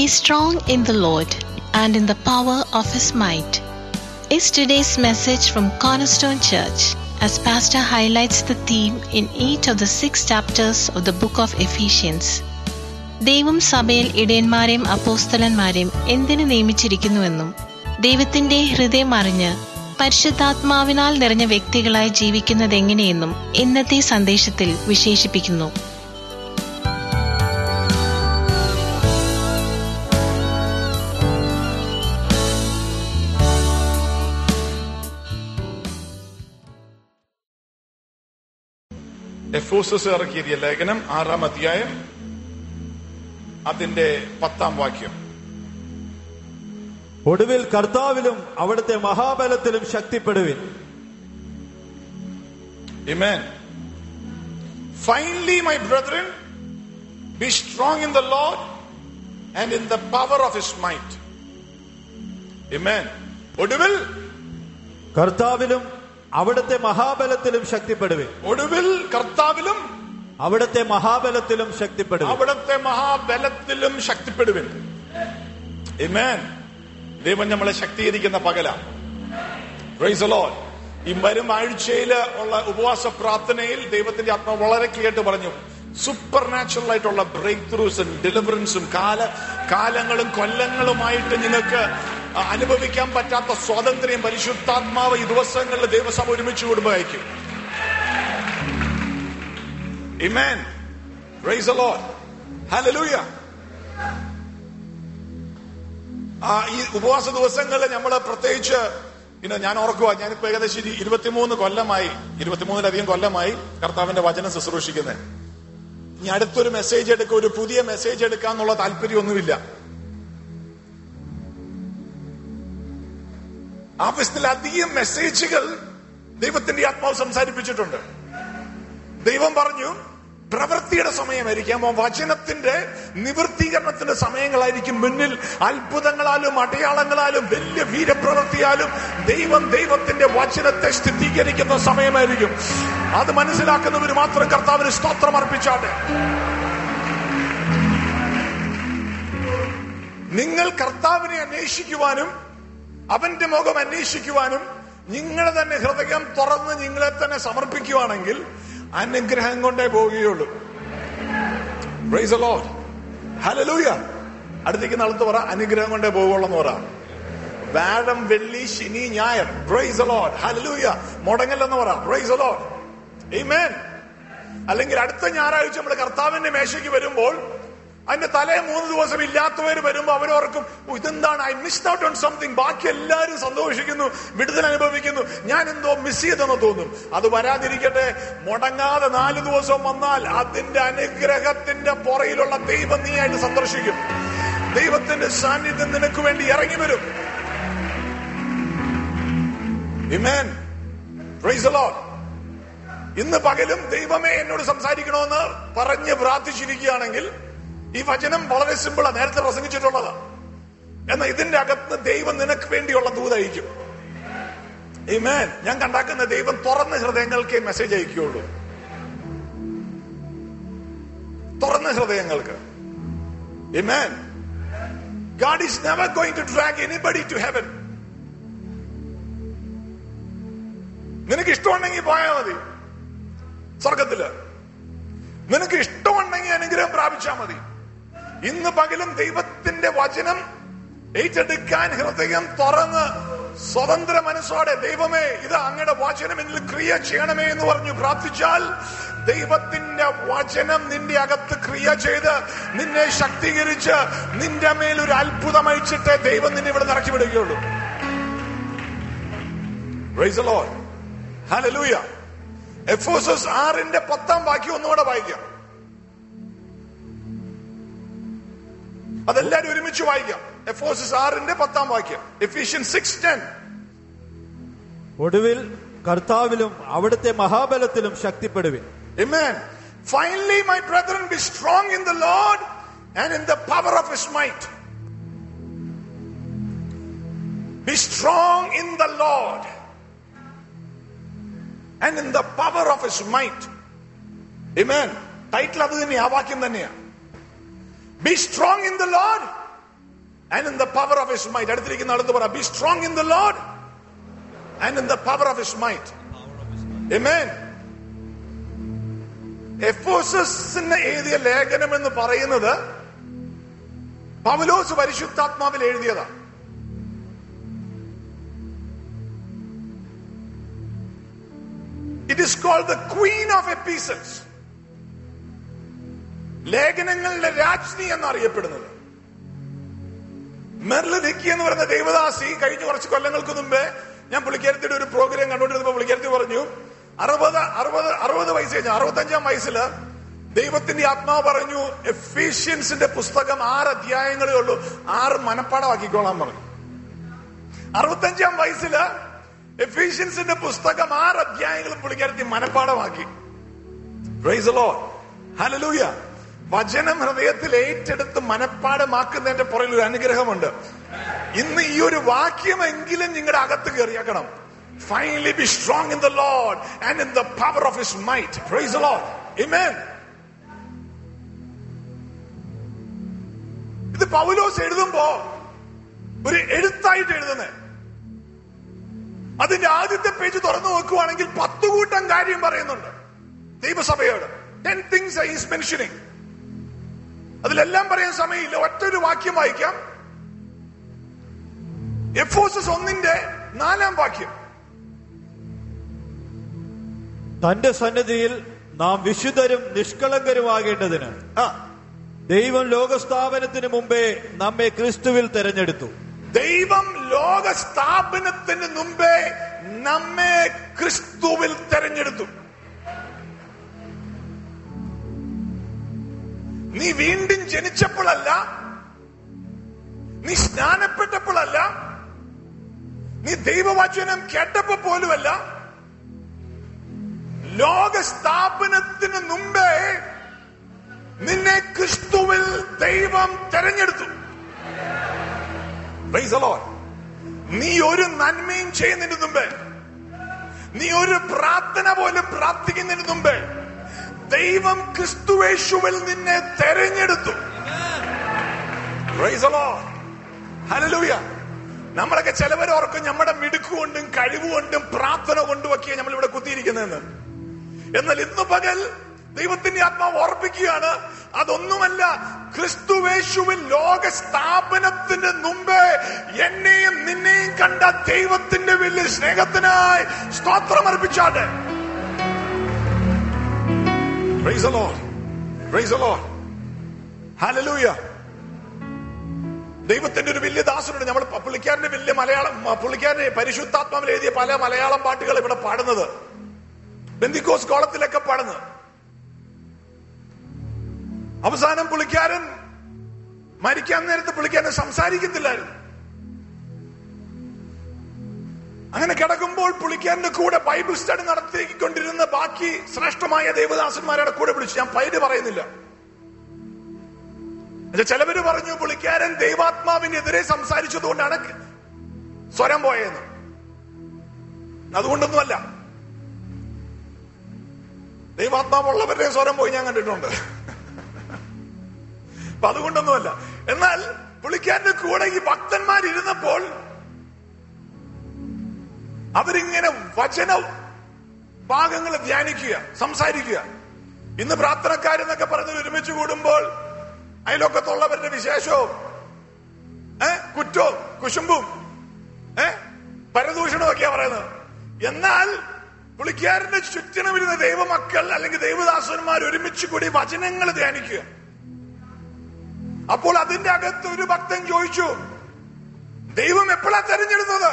Be strong in the Lord and in the power of his might. Is today's message from Cornerstone Church as Pastor highlights the theme in each of the six chapters of the book of Ephesians. ദൈവം സഭയിൽ ഇടയന്മാരെയും അപ്പോസ്തലന്മാരെയും എന്തിനു നിയമിച്ചിരിക്കുന്നുവെന്നും ദൈവത്തിന്റെ ഹൃദയം അറിഞ്ഞ് പരിശുദ്ധാത്മാവിനാൽ നിറഞ്ഞ വ്യക്തികളായി ജീവിക്കുന്നതെങ്ങനെയെന്നും ഇന്നത്തെ സന്ദേശത്തിൽ വിശേഷിപ്പിക്കുന്നു എഫോസസ് ഇറക്കിയ ലേഖനം ആറാം അധ്യായം അതിന്റെ പത്താം വാക്യം ഒടുവിൽ കർത്താവിലും അവിടുത്തെ മഹാബലത്തിലും ശക്തിപ്പെടുവിൻ Amen. Finally, my brethren, be strong in the Lord and in the power of his might. Amen. ഒടുവിൽ കർത്താവിലും അവിടുത്തെ മഹാബലത്തിലും ശക്തിപ്പെടുവിൻ ഒടുവിൽ കർത്താവിലും അവിടുത്തെ മഹാബലത്തിലും ശക്തിപ്പെടുവിൻ അവിടുത്തെ മഹാബലത്തിലും ശക്തിപ്പെടുവിൻ Amen. ദൈവം നമ്മളെ ശക്തീകരിക്കുന്ന പകല Praise the Lord. ഈ വരും ആഴ്ചയിൽ ഉള്ള ഉപവാസ പ്രാർത്ഥനയിൽ ദൈവത്തിന്റെ ആത്മാവ് വളരെ ക്ലിയർ പറഞ്ഞു സൂപ്പർ നാച്ചുറൽ ആയിട്ടുള്ള ബ്രേക്ക് ത്രൂസും ഡെലിവറൻസും കാല കാലങ്ങളും കൊല്ലങ്ങളുമായിട്ട് നിങ്ങൾക്ക് അനുഭവിക്കാൻ പറ്റാത്ത സ്വാതന്ത്ര്യം പരിശുദ്ധാത്മാവ് ഈ ദിവസങ്ങളിൽ ദൈവസഭ ഒരുമിച്ച് കൂടുമ്പോൾ അയക്കും Amen. Praise the Lord. Hallelujah. ആ ഈ ഉപവാസ ദിവസങ്ങളിൽ നമ്മൾ പ്രത്യേകിച്ച് പിന്നെ ഞാൻ ഓർക്കുക ഞാനിപ്പോ ഏകദേശം ഇരു- ഇരുപത്തിമൂന്ന് കൊല്ലമായി ഇരുപത്തിമൂന്നിലധികം കൊല്ലമായി കർത്താവിന്റെ വചനം ശുശ്രൂഷിക്കുന്നത് ഇനി അടുത്തൊരു മെസ്സേജ് എടുക്കുക ഒരു പുതിയ മെസ്സേജ് എടുക്കാന്നുള്ള താല്പര്യമൊന്നുമില്ല ആവശ്യത്തിലധികം മെസ്സേജുകൾ ദൈവത്തിന്റെ ആത്മാവ് സംസാരിപ്പിച്ചിട്ടുണ്ട് ദൈവം പറഞ്ഞു പ്രവൃത്തിയുടെ സമയമായിരിക്കും അപ്പൊ വചനത്തിന്റെ നിവൃത്തീകരണത്തിന്റെ സമയങ്ങളായിരിക്കും മുന്നിൽ അത്ഭുതങ്ങളാലും അടയാളങ്ങളാലും വലിയ വീരപ്രവൃത്തിയാലും ദൈവം ദൈവത്തിന്റെ വചനത്തെ സ്ഥിരീകരിക്കുന്ന സമയമായിരിക്കും അത് മനസ്സിലാക്കുന്നവർ മാത്രം കർത്താവിന് സ്തോത്രം അർപ്പിച്ചാട്ടെ നിങ്ങൾ കർത്താവിനെ അന്വേഷിക്കുവാനും അവന്റെ മുഖം അന്വേഷിക്കുവാനും നിങ്ങളെ തന്നെ ഹൃദയം തുറന്ന് നിങ്ങളെ തന്നെ സമർപ്പിക്കുവാണെങ്കിൽ അനുഗ്രഹം കൊണ്ടേ പോവുകയുള്ളൂ Praise the Lord. Hallelujah. അടുത്തേക്ക് നടത്ത് പറ അനുഗ്രഹം കൊണ്ടേ പോവുള്ളൂ എന്ന് പറ വ്യാഴം വെള്ളി ശനി ഞായർ പ്രൈസ് അലോഡ് ഹലലൂയ മുടങ്ങല്ലെന്ന് പറ പ്രൈസ് അലോഡ് Amen. അല്ലെങ്കിൽ അടുത്ത ഞായറാഴ്ച നമ്മൾ കർത്താവിന്റെ മേശയ്ക്ക് വരുമ്പോൾ അതിന്റെ തലേ മൂന്ന് ദിവസം ഇല്ലാത്തവർ വരുമ്പോൾ അവരോർക്കും "ഓ, ഇതെന്താണ് I miss out on something ബാക്കി എല്ലാവരും സന്തോഷിക്കുന്നു വിടുതൽ അനുഭവിക്കുന്നു ഞാൻ എന്തോ മിസ് ചെയ്തെന്ന് തോന്നും അത് വരാതിരിക്കട്ടെ മുടങ്ങാതെ നാല് ദിവസം വന്നാൽ അതിന്റെ അനുഗ്രഹത്തിന്റെ പുറയിലുള്ള ദൈവം നീ ആയിട്ട് സന്ദർശിക്കും ദൈവത്തിന്റെ സാന്നിധ്യം നിനക്ക് വേണ്ടി ഇറങ്ങി വരും Amen. Praise the Lord. ഇന്ന് പകലും ദൈവമേ എന്നോട് സംസാരിക്കണമെന്ന് പറഞ്ഞ് പ്രാർത്ഥിച്ചിരിക്കുകയാണെങ്കിൽ ഈ വചനം വളരെ സിമ്പിളാ നേരത്തെ പ്രസംഗിച്ചിട്ടുള്ളതാ എന്നാൽ ഇതിന്റെ അകത്ത് ദൈവം നിനക്ക് വേണ്ടിയുള്ള ദൂതയക്കും Amen. ഞാൻ കണ്ടാക്കുന്ന ദൈവം തുറന്ന ഹൃദയങ്ങൾക്ക് മെസ്സേജ് അയക്കുകയുള്ളൂ തുറന്ന ഹൃദയങ്ങൾക്ക് Amen. God is never going to drag anybody to heaven. നിനക്ക് ഇഷ്ടമുണ്ടെങ്കിൽ പോയാൽ മതി സ്വർഗത്തില് നിനക്ക് ഇഷ്ടമുണ്ടെങ്കിൽ അനുഗ്രഹം പ്രാപിച്ചാൽ മതി ഇന്ന് പകലും ദൈവത്തിന്റെ വചനം ഏറ്റെടുക്കാൻ ഹൃദയം തുറന്ന് സ്വതന്ത്ര മനസ്സോടെ ദൈവമേ ഇത് അങ്ങയുടെ വചനം എന്നിൽ ക്രിയ ചെയ്യണമേ എന്ന് പറഞ്ഞു പ്രാർത്ഥിച്ചാൽ ദൈവത്തിന്റെ വചനം നിന്റെ അകത്ത് ക്രിയ ചെയ്ത് നിന്നെ ശക്തീകരിച്ച് നിന്റെ മേൽ ഒരു അത്ഭുതം അയച്ചിട്ട് ദൈവം നിന്നെ ഇവിടെ നിറക്കി വിടുകയുള്ളൂ Praise the Lord. Hallelujah. എഫോസസ് ആറിന്റെ പത്താം വാക്യം ഒന്നുകൂടെ വായിക്കാം അതെല്ലാരും ഒരുമിച്ച് വായിക്കാം എഫോസസ് ആറിന്റെ പത്താം വാക്യം എഫീഷ്യൻ സിക്സ് ടെൻ ഒടുവിൽ കർത്താവിലും അവിടുത്തെ മഹാബലത്തിലും ശക്തിപ്പെടുവിൻ Amen. Finally, my brethren, be strong in the Lord and in the power of his might. Be strong in the Lord and in the power of his might. Amen. Title അത് തന്നെയാ ആ വാക്യം തന്നെയാ be strong in the Lord and in the power of his might അടുത്തിരിക്കുന്ന ആളെന്ന് പറ be strong in the lord and in the power of his might amen എഫോസസിന് എഴുതിയ ലേഖനം എന്ന് പറയുന്നത് പൗലോസ് പരിശുദ്ധാത്മാവിൽ എഴുതിയതാണ് it is called the queen of epistles ലേഖനങ്ങളുടെ രാജ്ഞി എന്നറിയപ്പെടുന്നത് മെർലദിക്കി എന്ന് പറയുന്ന ദേവദാസി കഴിഞ്ഞ കുറച്ച് കൊല്ലങ്ങൾക്ക് മുമ്പേ ഞാൻ പുള്ളിക്കാരത്തിയുടെ ഒരു പ്രോഗ്രാം കണ്ടുകൊണ്ടിരുന്നപ്പോ പുള്ളിക്കാരത്തി പറഞ്ഞു അറുപത് അറുപത് അറുപത് വയസ്സ് കഴിഞ്ഞു അറുപത്തഞ്ചാം വയസ്സില് ദൈവത്തിന്റെ ആത്മാവ് പറഞ്ഞു എഫീഷ്യൻസിന്റെ പുസ്തകം ആറ് അധ്യായങ്ങളേ ഉള്ളൂ ആറ് മനപ്പാടമാക്കിക്കോളാൻ പറഞ്ഞു അറുപത്തഞ്ചാം വയസ്സില് എഫീഷ്യൻസിന്റെ പുസ്തകം ആറ് അധ്യായങ്ങളും പുള്ളിക്കാരത്തി മനപ്പാടമാക്കി Praise the Lord. Hallelujah. വചനം ഹൃദയത്തിൽ ഏറ്റെടുത്ത് മനപ്പാടമാക്കുന്നതിന്റെ പുറകിൽ ഒരു അനുഗ്രഹമുണ്ട് ഇന്ന് ഈ ഒരു വാക്യമെങ്കിലും നിങ്ങളുടെ അകത്ത് കയറിയാക്കണം finally be strong in the Lord and in the power of his might praise Lord Amen. ഇത് പൗലോസ് എഴുതുമ്പോ ഒരു എഴുത്തായിട്ട് എഴുതുന്നത് അതിന്റെ ആദ്യത്തെ പേജ് തുറന്നു നോക്കുവാണെങ്കിൽ പത്തു കൂട്ടം കാര്യം പറയുന്നുണ്ട് ദൈവസഭയോട് ടെൻ തിങ്സ് ഈസ് മെൻഷനിങ് അതിലെല്ലാം പറയാൻ സമയമില്ല ഒറ്റൊരു വാക്യം വായിക്കാം എഫോസസ് ഒന്നിന്റെ നാലാം വാക്യം തന്റെ സന്നിധിയിൽ നാം വിശുദ്ധരും നിഷ്കളങ്കരുമാകേണ്ടതിന് ആ ദൈവം ലോകസ്ഥാപനത്തിന് മുമ്പേ നമ്മെ ക്രിസ്തുവിൽ തെരഞ്ഞെടുത്തു ദൈവം ലോക സ്ഥാപനത്തിന് മുമ്പേ നമ്മെ ക്രിസ്തുവിൽ തെരഞ്ഞെടുത്തു നീ വീണ്ടും ജനിച്ചപ്പോഴല്ല നീ സ്നാനപ്പെട്ടപ്പോഴല്ല നീ ദൈവവചനം കേട്ടപ്പോ പോലുമല്ല ലോക സ്ഥാപനത്തിന് മുമ്പേ നിന്നെ ക്രിസ്തുവിൽ ദൈവം തെരഞ്ഞെടുത്തു Praise the Lord. നീ ഒരു നന്മയും ചെയ്യുന്നതിന് മുമ്പേ നീ ഒരു പ്രാർത്ഥന പോലും പ്രാർത്ഥിക്കുന്നതിന് മുമ്പേ ദൈവം ക്രിസ്തുവേശുവിൽ നിന്നെ തെരഞ്ഞെടുത്തു Praise the Lord. Hallelujah. നമ്മളൊക്കെ ചിലവർ ഓർക്കും നമ്മുടെ മിടുക്കുകൊണ്ടും കഴിവുകൊണ്ടും പ്രാർത്ഥന കൊണ്ടും ഒക്കെയാണ് നമ്മൾ ഇവിടെ കുത്തിയിരിക്കുന്നതെന്ന് എന്നാൽ ഇന്ന് പകൽ ദൈവത്തിന്റെ ആത്മാവ് ഓർപ്പിക്കുകയാണ് അതൊന്നുമല്ല ക്രിസ്തുവേശുവിൻ ലോക സ്ഥാപനത്തിന് മുമ്പേ എന്നെയും നിന്നെയും കണ്ട ദൈവത്തിന്റെ വലിയ സ്നേഹത്തിനായി സ്തോത്രം അർപ്പിച്ചാട്ടെ Praise the Lord. Praise the Lord. Hallelujah. ദൈവത്തിന്റെ ഒരു വലിയ ദാസനുണ്ട് നമ്മൾ പുള്ളിക്കാരന്റെ വലിയ മലയാളം പുള്ളിക്കാരന്റെ പരിശുദ്ധാത്മാവിൽ എഴുതിയ പല മലയാളം പാട്ടുകൾ ഇവിടെ പാടുന്നത് ബന്ദിക്കോസ് കോളത്തിലൊക്കെ പാടുന്നത് അവസാനം പുള്ളിക്കാരൻ മരിക്കാൻ നേരത്ത് പുള്ളിക്കാരൻ സംസാരിക്കത്തില്ലായിരുന്നു അങ്ങനെ കിടക്കുമ്പോൾ പുള്ളിക്കാരന്റെ കൂടെ ബൈബിൾ സ്റ്റഡി നടത്തിക്കൊണ്ടിരുന്ന ബാക്കി ശ്രേഷ്ഠമായ ദേവദാസന്മാരുടെ കൂടെ വിളിച്ചു ഞാൻ പൈര് പറയുന്നില്ല എന്നുവെച്ചാ ചിലവര് പറഞ്ഞു പുള്ളിക്കാരൻ ദൈവാത്മാവിനെതിരെ സംസാരിച്ചതുകൊണ്ടാണ് സ്വരം പോയെന്ന് അതുകൊണ്ടൊന്നുമല്ല ദൈവാത്മാവുള്ളവരുടെ സ്വരം പോയി ഞാൻ കണ്ടിട്ടുണ്ട് അപ്പൊ അതുകൊണ്ടൊന്നുമല്ല എന്നാൽ പുള്ളിക്കാരന്റെ കൂടെ ഈ ഭക്തന്മാരിരുന്നപ്പോൾ അവരിങ്ങനെ വചന ഭാഗങ്ങൾ ധ്യാനിക്കുക സംസാരിക്കുക ഇന്ന് പ്രാർത്ഥനക്കാരെന്നൊക്കെ പറഞ്ഞ് ഒരുമിച്ച് കൂടുമ്പോൾ അയലൊക്കത്തുള്ളവരുടെ വിശേഷവും ഏ കുറ്റവും കുശുമ്പും ഏ പരദൂഷണവും ഒക്കെയാ പറയുന്നത് എന്നാൽ പുള്ളിക്കാരന്റെ ചുറ്റിനും വരുന്ന ദൈവമക്കൾ അല്ലെങ്കിൽ ദൈവദാസന്മാർ ഒരുമിച്ച് കൂടി വചനങ്ങൾ ധ്യാനിക്കുക അപ്പോൾ അതിന്റെ അകത്ത് ഒരു ഭക്തൻ ചോദിച്ചു ദൈവം എപ്പോഴാ തെരഞ്ഞെടുത്തത്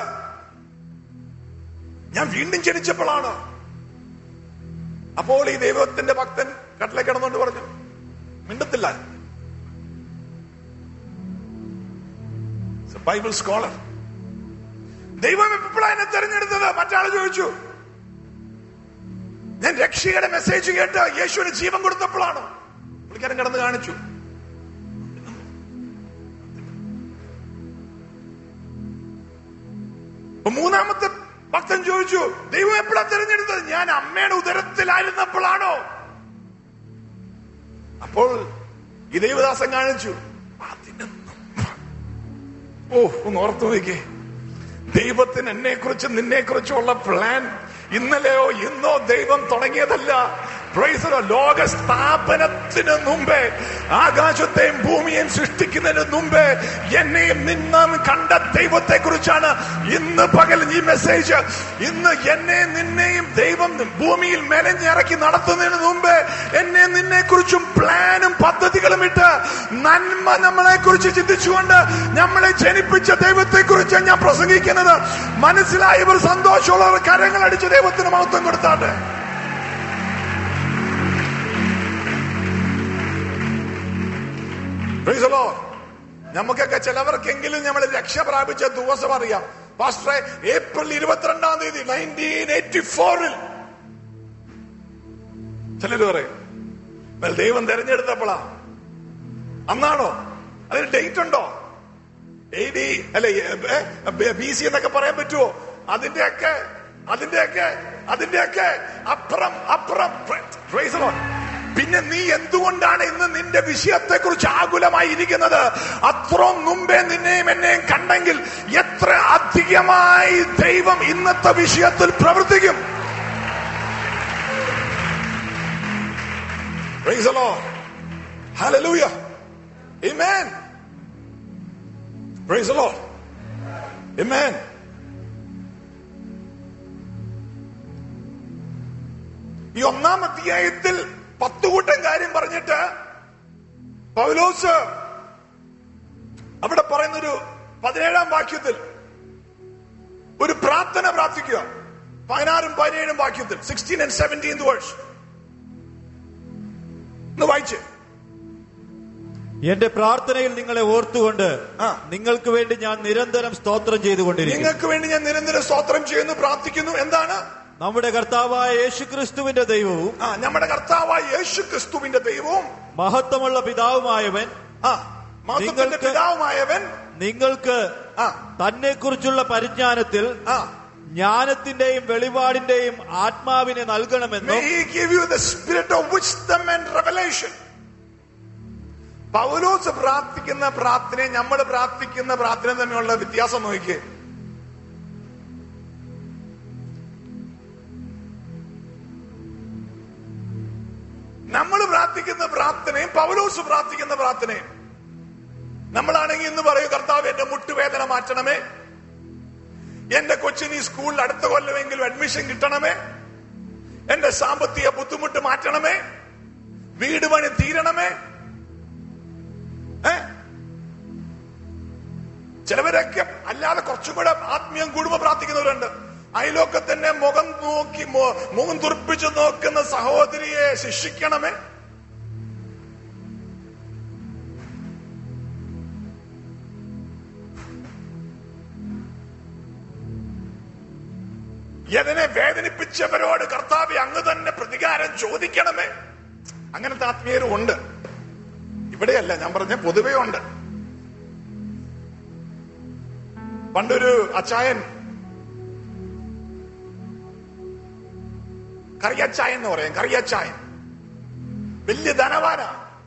ഞാൻ വീണ്ടും ജനിച്ചപ്പോഴാണ് അപ്പോൾ ഈ ദൈവത്തിന്റെ ഭക്തൻ കട്ടിലെ കിടന്നുകൊണ്ട് പറഞ്ഞു മിണ്ടത്തില്ല ബൈബിൾ സ്കോളർ ദൈവം എപ്പോഴാണ് എന്നെ തെരഞ്ഞെടുത്തത് മറ്റാൾ ചോദിച്ചു ഞാൻ രക്ഷയുടെ മെസ്സേജ് കേട്ട് യേശുവിന് ജീവൻ കൊടുത്തപ്പോഴാണ് പുള്ളിക്കാരൻ കിടന്ന് കാണിച്ചു അപ്പൊ മൂന്നാമത്തെ ഭക്തൻ ചോദിച്ചു ദൈവം എപ്പോഴാ തിരഞ്ഞെടുത്തത് ഞാൻ അമ്മയുടെ ഉദരത്തിലായിരുന്നപ്പോഴാണോ അപ്പോൾ ഈ ദൈവദാസൻ കാണിച്ചു അതിന് മുമ്പ് ഓ ഒന്ന് ഓർത്തു നോക്കിക്കേ ദൈവത്തിന് എന്നെ കുറിച്ചും നിന്നെ കുറിച്ചുള്ള പ്ലാൻ ഇന്നലെയോ ഇന്നോ ദൈവം തുടങ്ങിയതല്ല Praise the Lord. ലോക സ്ഥാപനത്തിന് മുമ്പേ ആകാശത്തെയും ഭൂമിയെയും സൃഷ്ടിക്കുന്നതിന് മുമ്പേ എന്നെയും നിന്നും കണ്ട ദൈവത്തെ കുറിച്ചാണ് ഇന്ന് പകൽ ഈ മെസ്സേജ് ഇന്ന് എന്നെ നിന്നെയും ദൈവം ഭൂമിയിൽ മെനഞ്ഞിറക്കി നടത്തുന്നതിന് മുമ്പേ എന്നെ നിന്നെ കുറിച്ചും പ്ലാനും പദ്ധതികളും ഇട്ട് നന്മ നമ്മളെ കുറിച്ച് ചിന്തിച്ചുകൊണ്ട് നമ്മളെ ജനിപ്പിച്ച ദൈവത്തെ കുറിച്ച് ഞാൻ പ്രസംഗിക്കുന്നത് മനസ്സിലായവർ സന്തോഷമുള്ളവർ കരങ്ങൾ അടിച്ച് ദൈവത്തിന് മഹത്വം കൊടുത്താട്ടെ Praise the Lord. നമുക്കൊക്കെ ചിലവർക്കെങ്കിലും നമ്മൾ രക്ഷ പ്രാപിച്ച ദിവസം അറിയാം പാസ്റ്ററെ ഏപ്രിൽ ഇരുപത്തിരണ്ടാം തീയതി നയൻറ്റീൻ എയ്റ്റി ഫോറിൽ ചിലര് പറയും എന്നാൽ ദൈവം തെരഞ്ഞെടുത്തപ്പോഴാ അന്നാണോ അതിന് ഡേറ്റ് ഉണ്ടോ എ ഡി അല്ലെ ബി സി എന്നൊക്കെ പറയാൻ പറ്റുമോ അതിന്റെയൊക്കെ അതിന്റെയൊക്കെ അതിന്റെയൊക്കെ അപ്പുറം അപ്പുറം Praise the Lord. പിന്നെ നീ എന്തുകൊണ്ടാണ് ഇന്ന് നിന്റെ വിഷയത്തെ കുറിച്ച് ആകുലമായി ഇരിക്കുന്നത് അത്രയും മുമ്പേ നിന്നെയും എന്നെയും കണ്ടെങ്കിൽ എത്ര അധികമായി ദൈവം ഇന്നത്തെ വിഷയത്തിൽ പ്രവർത്തിക്കും Praise the Lord. Hallelujah. Amen. Praise the Lord. Amen. ഈ ഒന്നാം അധ്യായത്തിൽ പത്ത് കൂട്ടം കാര്യം പറഞ്ഞിട്ട് പൗലോസ് അവിടെ പറയുന്നൊരു പതിനേഴാം വാക്യത്തിൽ ഒരു പ്രാർത്ഥന പ്രാർത്ഥിക്കുക പതിനാറും പതിനേഴും വാക്യത്തിൽ സിക്സ്റ്റീൻ ആൻഡ് സെവൻറ്റീൻ വേഴ്സ് ഒന്ന് വായിച്ച് എന്റെ പ്രാർത്ഥനയിൽ നിങ്ങളെ ഓർത്തുകൊണ്ട് ആ. നിങ്ങൾക്ക് വേണ്ടി ഞാൻ നിരന്തരം സ്തോത്രം ചെയ്തുകൊണ്ടിരിക്കും നിങ്ങൾക്ക് വേണ്ടി ഞാൻ നിരന്തരം സ്തോത്രം ചെയ്യുന്നു പ്രാർത്ഥിക്കുന്നു എന്താണ് നമ്മുടെ കർത്താവായ യേശുക്രിസ്തുവിന്റെ ദൈവവും ആ നമ്മുടെ കർത്താവായ യേശു ക്രിസ്തുവിന്റെ ദൈവവും മഹത്വമുള്ള പിതാവുമായവൻ ആ മഹത്വത്തിന്റെ നിങ്ങൾക്ക് പിതാവുമായവൻ നിങ്ങൾക്ക് ആ തന്നെ കുറിച്ചുള്ള പരിജ്ഞാനത്തിൽ ആ ജ്ഞാനത്തിന്റെയും വെളിപാടിന്റെയും ആത്മാവിനെ May നൽകണമെന്നും he give you the spirit of wisdom and revelation. പൗലോസ് പ്രാർത്ഥിക്കുന്ന പ്രാർത്ഥനയും നമ്മൾ പ്രാർത്ഥിക്കുന്ന പ്രാർത്ഥന തമ്മിലുള്ള വ്യത്യാസം നോക്കിയേ നമ്മൾ പ്രാർത്ഥിക്കുന്ന പ്രാർത്ഥനയും പൗലോസ് പ്രാർത്ഥിക്കുന്ന പ്രാർത്ഥനയും നമ്മളാണെങ്കിൽ ഇന്ന് പറയൂ കർത്താവ് എന്റെ മുട്ടുവേദന മാറ്റണമേ എന്റെ കൊച്ചിന് ഈ സ്കൂളിൽ അടുത്ത കൊല്ലമെങ്കിലും അഡ്മിഷൻ കിട്ടണമേ എന്റെ സാമ്പത്തിക ബുദ്ധിമുട്ട് മാറ്റണമേ വീട് പണി തീരണമേ ഏ ചിലവരൊക്കെ അല്ലാതെ കുറച്ചും കൂടെ ആത്മീയം കൂടുമ്പോ പ്രാർത്ഥിക്കുന്നവരുണ്ട് അയലോക്കത്തിന്റെ മുഖം നോക്കി മു- മുഖം തുറപ്പിച്ച് നോക്കുന്ന സഹോദരിയെ ശിക്ഷിക്കണമേ എതിനെ വേദനിപ്പിച്ചവരോട് കർത്താവെ അങ്ങ് തന്നെ പ്രതികാരം ചോദിക്കണമേ അങ്ങനത്തെ ആത്മീയരും ഉണ്ട് ഇവിടെയല്ല ഞാൻ പറഞ്ഞ പൊതുവേ ഉണ്ട് പണ്ടൊരു അച്ചായൻ കറിയച്ചായൻ എന്ന് പറയും കറിയച്ചായൻ വലിയ ധനവാനാ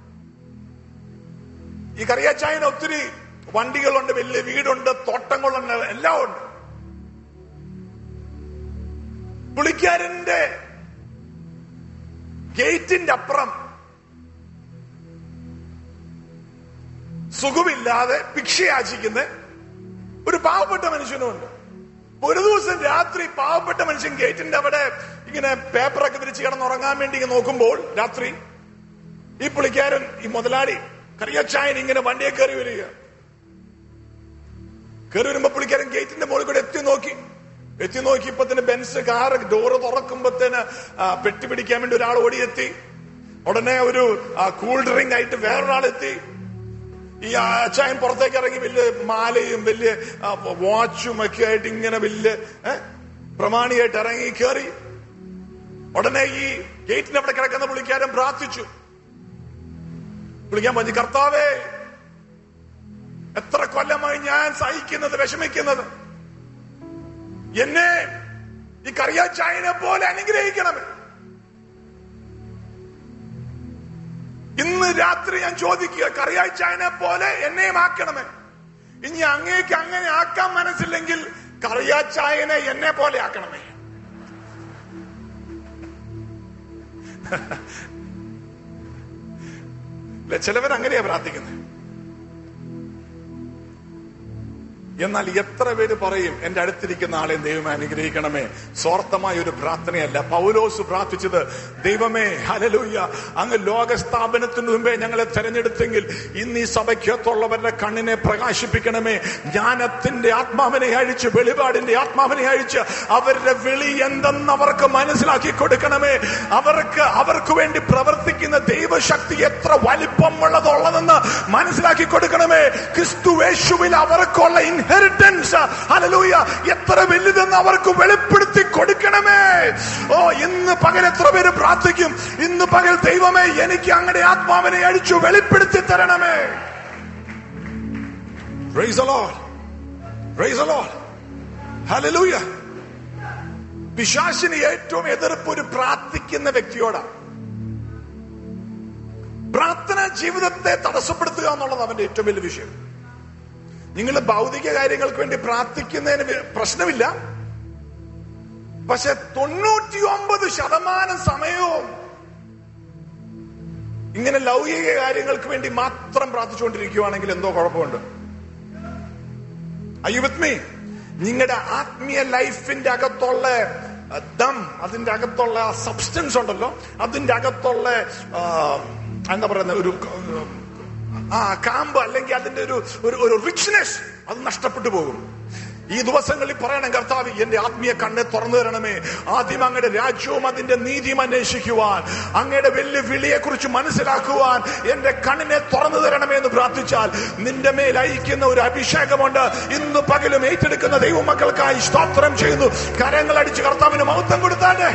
ഈ കറിയച്ചായന് ഒത്തിരി വണ്ടികളുണ്ട് വലിയ വീടുണ്ട് തോട്ടങ്ങളുണ്ട് എല്ലാം ഉണ്ട് പുള്ളിക്കാരന്റെ ഗേറ്റിന്റെ അപ്പുറം സുഖമില്ലാതെ ഭിക്ഷയാചിക്കുന്ന ഒരു പാവപ്പെട്ട മനുഷ്യനുമുണ്ട് ഒരു ദിവസം രാത്രി പാവപ്പെട്ട മനുഷ്യൻ ഗേറ്റിന്റെ അവിടെ ഇങ്ങനെ പേപ്പറൊക്കെ വിരിച്ച് കിടന്നുറങ്ങാൻ വേണ്ടി ഇങ്ങനെ നോക്കുമ്പോൾ രാത്രി ഈ പുള്ളിക്കാരൻ ഈ മുതലാളി കറിയച്ചായൻ ഇങ്ങനെ വണ്ടിയെ കയറി വരിക കയറി വരുമ്പോ പുള്ളിക്കാരൻ ഗേറ്റിന്റെ മുകളിൽ കൂടെ എത്തി നോക്കി എത്തി നോക്കി ഇപ്പൊ തന്നെ ബെൻസ് കാറ് ഡോറ് തുറക്കുമ്പോത്തേന് ആ, പെട്ടി പിടിക്കാൻ വേണ്ടി ഒരാൾ ഓടിയെത്തി ഉടനെ ഒരു കൂൾ ഡ്രിങ്ക് ആയിട്ട് വേറൊരാൾ എത്തി ഈ അച്ചായൻ പുറത്തേക്ക് ഇറങ്ങി വലിയ മാലയും വലിയ ആ, വാച്ചും ഒക്കെ ആയിട്ട് ഇങ്ങനെ വലിയ ഏ, പ്രമാണിയായിട്ട് ഇറങ്ങി കയറി ഉടനെ ഈ ഗേറ്റിന് അവിടെ കിടക്കുന്ന പുള്ളിക്കാരൻ പ്രാർത്ഥിച്ചു പുള്ളിക്കാൻ പറഞ്ഞു കർത്താവേ എത്ര കൊല്ലമായി ഞാൻ സഹിക്കുന്നത് വിഷമിക്കുന്നത് എന്നെ ഈ കറിയാച്ചായനെ പോലെ അനുഗ്രഹിക്കണമേ ഇന്ന് രാത്രി ഞാൻ ചോദിക്കുക കറിയാച്ചായനെ പോലെ എന്നെയും ആക്കണമേ ഇനി അങ്ങേക്ക് അങ്ങനെ ആക്കാൻ മനസ്സില്ലെങ്കിൽ കറിയാച്ചായനെ എന്നെ പോലെ ആക്കണമേ ഇല്ല, ചിലവർ അങ്ങനെയാ പ്രാർത്ഥിക്കുന്നത് എന്നാൽ എത്ര പേര് പറയും എന്റെ അടുത്തിരിക്കുന്ന ആളെ ദൈവമേ അനുഗ്രഹിക്കണമേ സ്വാർത്ഥമായ ഒരു പ്രാർത്ഥനയല്ല പൗലോസ് പ്രാർത്ഥിച്ചത് ദൈവമേ ഹലലൂയ അങ്ങ് ലോക സ്ഥാപനത്തിന് മുമ്പേ ഞങ്ങളെ തെരഞ്ഞെടുത്തെങ്കിൽ ഇന്ന് ഈ സഭയ്ക്കകത്തുള്ളവരുടെ കണ്ണിനെ പ്രകാശിപ്പിക്കണമേ ജ്ഞാനത്തിന്റെ ആത്മാവിനെ അഴിച്ച് വെളിപാടിന്റെ ആത്മാവിനെ അഴിച്ച് അവരുടെ വിളി എന്തെന്ന് അവർക്ക് മനസ്സിലാക്കി കൊടുക്കണമേ അവർക്ക് അവർക്ക് വേണ്ടി പ്രവർത്തിക്കുന്ന ദൈവശക്തി എത്ര വലിപ്പമുള്ളതുള്ളതെന്ന് മനസ്സിലാക്കി കൊടുക്കണമേ ക്രിസ്തുവേശുവിൽ അവർക്കുള്ള ഇൻഹെറിറ്റൻസ് ഹല്ലേലൂയ എത്ര വലുതെന്ന് അവർക്ക് വെളിപ്പെടുത്തി കൊടുക്കണമേ ഓ ഇന്ന് പകൽ എത്ര പേര് പ്രാർത്ഥിക്കും ഇന്ന് പകൽ ദൈവമേ എനിക്ക് അങ്ങനെ ആത്മാവിനെ അഴിച്ചു വെളിപ്പെടുത്തി തരണമേ Praise the Lord. Praise the Lord. Hallelujah. പിശാശിന് ഏറ്റവും എതിർപ്പ് ഒരു പ്രാർത്ഥിക്കുന്ന വ്യക്തിയോടാണ് പ്രാർത്ഥന ജീവിതത്തെ തടസ്സപ്പെടുത്തുക എന്നുള്ളത് അവന്റെ ഏറ്റവും വലിയ വിഷയം നിങ്ങൾ ഭൗതിക കാര്യങ്ങൾക്ക് വേണ്ടി പ്രാർത്ഥിക്കുന്നതിന് വി- പ്രശ്നമില്ല പക്ഷെ തൊണ്ണൂറ്റി ഒമ്പത് ശതമാനം സമയവും ഇങ്ങനെ ലൗകിക കാര്യങ്ങൾക്ക് വേണ്ടി മാത്രം പ്രാർത്ഥിച്ചുകൊണ്ടിരിക്കുകയാണെങ്കിൽ എന്തോ കുഴപ്പമുണ്ട് അയ്യോ വിത്ത് മീ നിങ്ങളുടെ ആത്മീയ ലൈഫിന്റെ അകത്തുള്ള അഹ്, ദം അതിന്റെ അകത്തുള്ള സബ്സ്റ്റൻസ് ഉണ്ടല്ലോ അതിന്റെ അകത്തുള്ള ആ, എന്താ പറയുന്ന ഒരു ആ കാമ്പ് അല്ലെങ്കിൽ അതിന്റെ ഒരു ഒരു ഒരു റിച്ച്നെസ് അത് നഷ്ടപ്പെട്ടു പോകും ഈ ദിവസങ്ങളിൽ പറയണം കർത്താവ് എന്റെ ആത്മീയ കണ്ണെ തുറന്നു തരണമേ ആദ്യം അങ്ങയുടെ രാജ്യവും അതിന്റെ നീതിയും അന്വേഷിക്കുവാൻ അങ്ങയുടെ വെല്ലു വിളിയെ കുറിച്ച് മനസ്സിലാക്കുവാൻ എന്റെ കണ്ണിനെ തുറന്നു തരണമേ എന്ന് പ്രാർത്ഥിച്ചാൽ നിന്റെ മേൽ അയക്കുന്ന ഒരു അഭിഷേകമുണ്ട് ഇന്ന് പകലും ഏറ്റെടുക്കുന്ന ദൈവമക്കൾക്കായി സ്തോത്രം ചെയ്യുന്നു കരങ്ങൾ അടിച്ച് കർത്താവിന് മഹത്വം കൊടുത്താലേ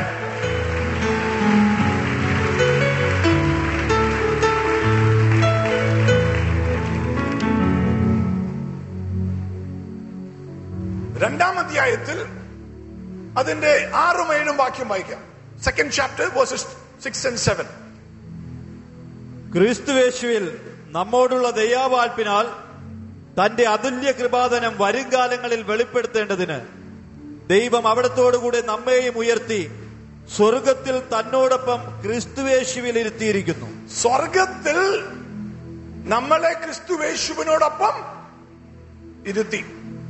രണ്ടാം അധ്യായത്തിൽ അതിന്റെ ആറും ഏഴും വാക്യം വായിക്കാം second chapter verses six and seven ക്രിസ്തുവേശുവിൽ നമ്മോടുള്ള ദയാവാൽപ്പിനാൽ തന്റെ അതുല്യ കൃപാതനം വരുംകാലങ്ങളിൽ വെളിപ്പെടുത്തേണ്ടതിന് ദൈവം അവിടത്തോടുകൂടെ നമ്മെയും ഉയർത്തി സ്വർഗത്തിൽ തന്നോടൊപ്പം ക്രിസ്തുവേശുവിൽ ഇരുത്തിയിരിക്കുന്നു സ്വർഗത്തിൽ നമ്മളെ ക്രിസ്തുവേശുവിനോടൊപ്പം ഇരുത്തി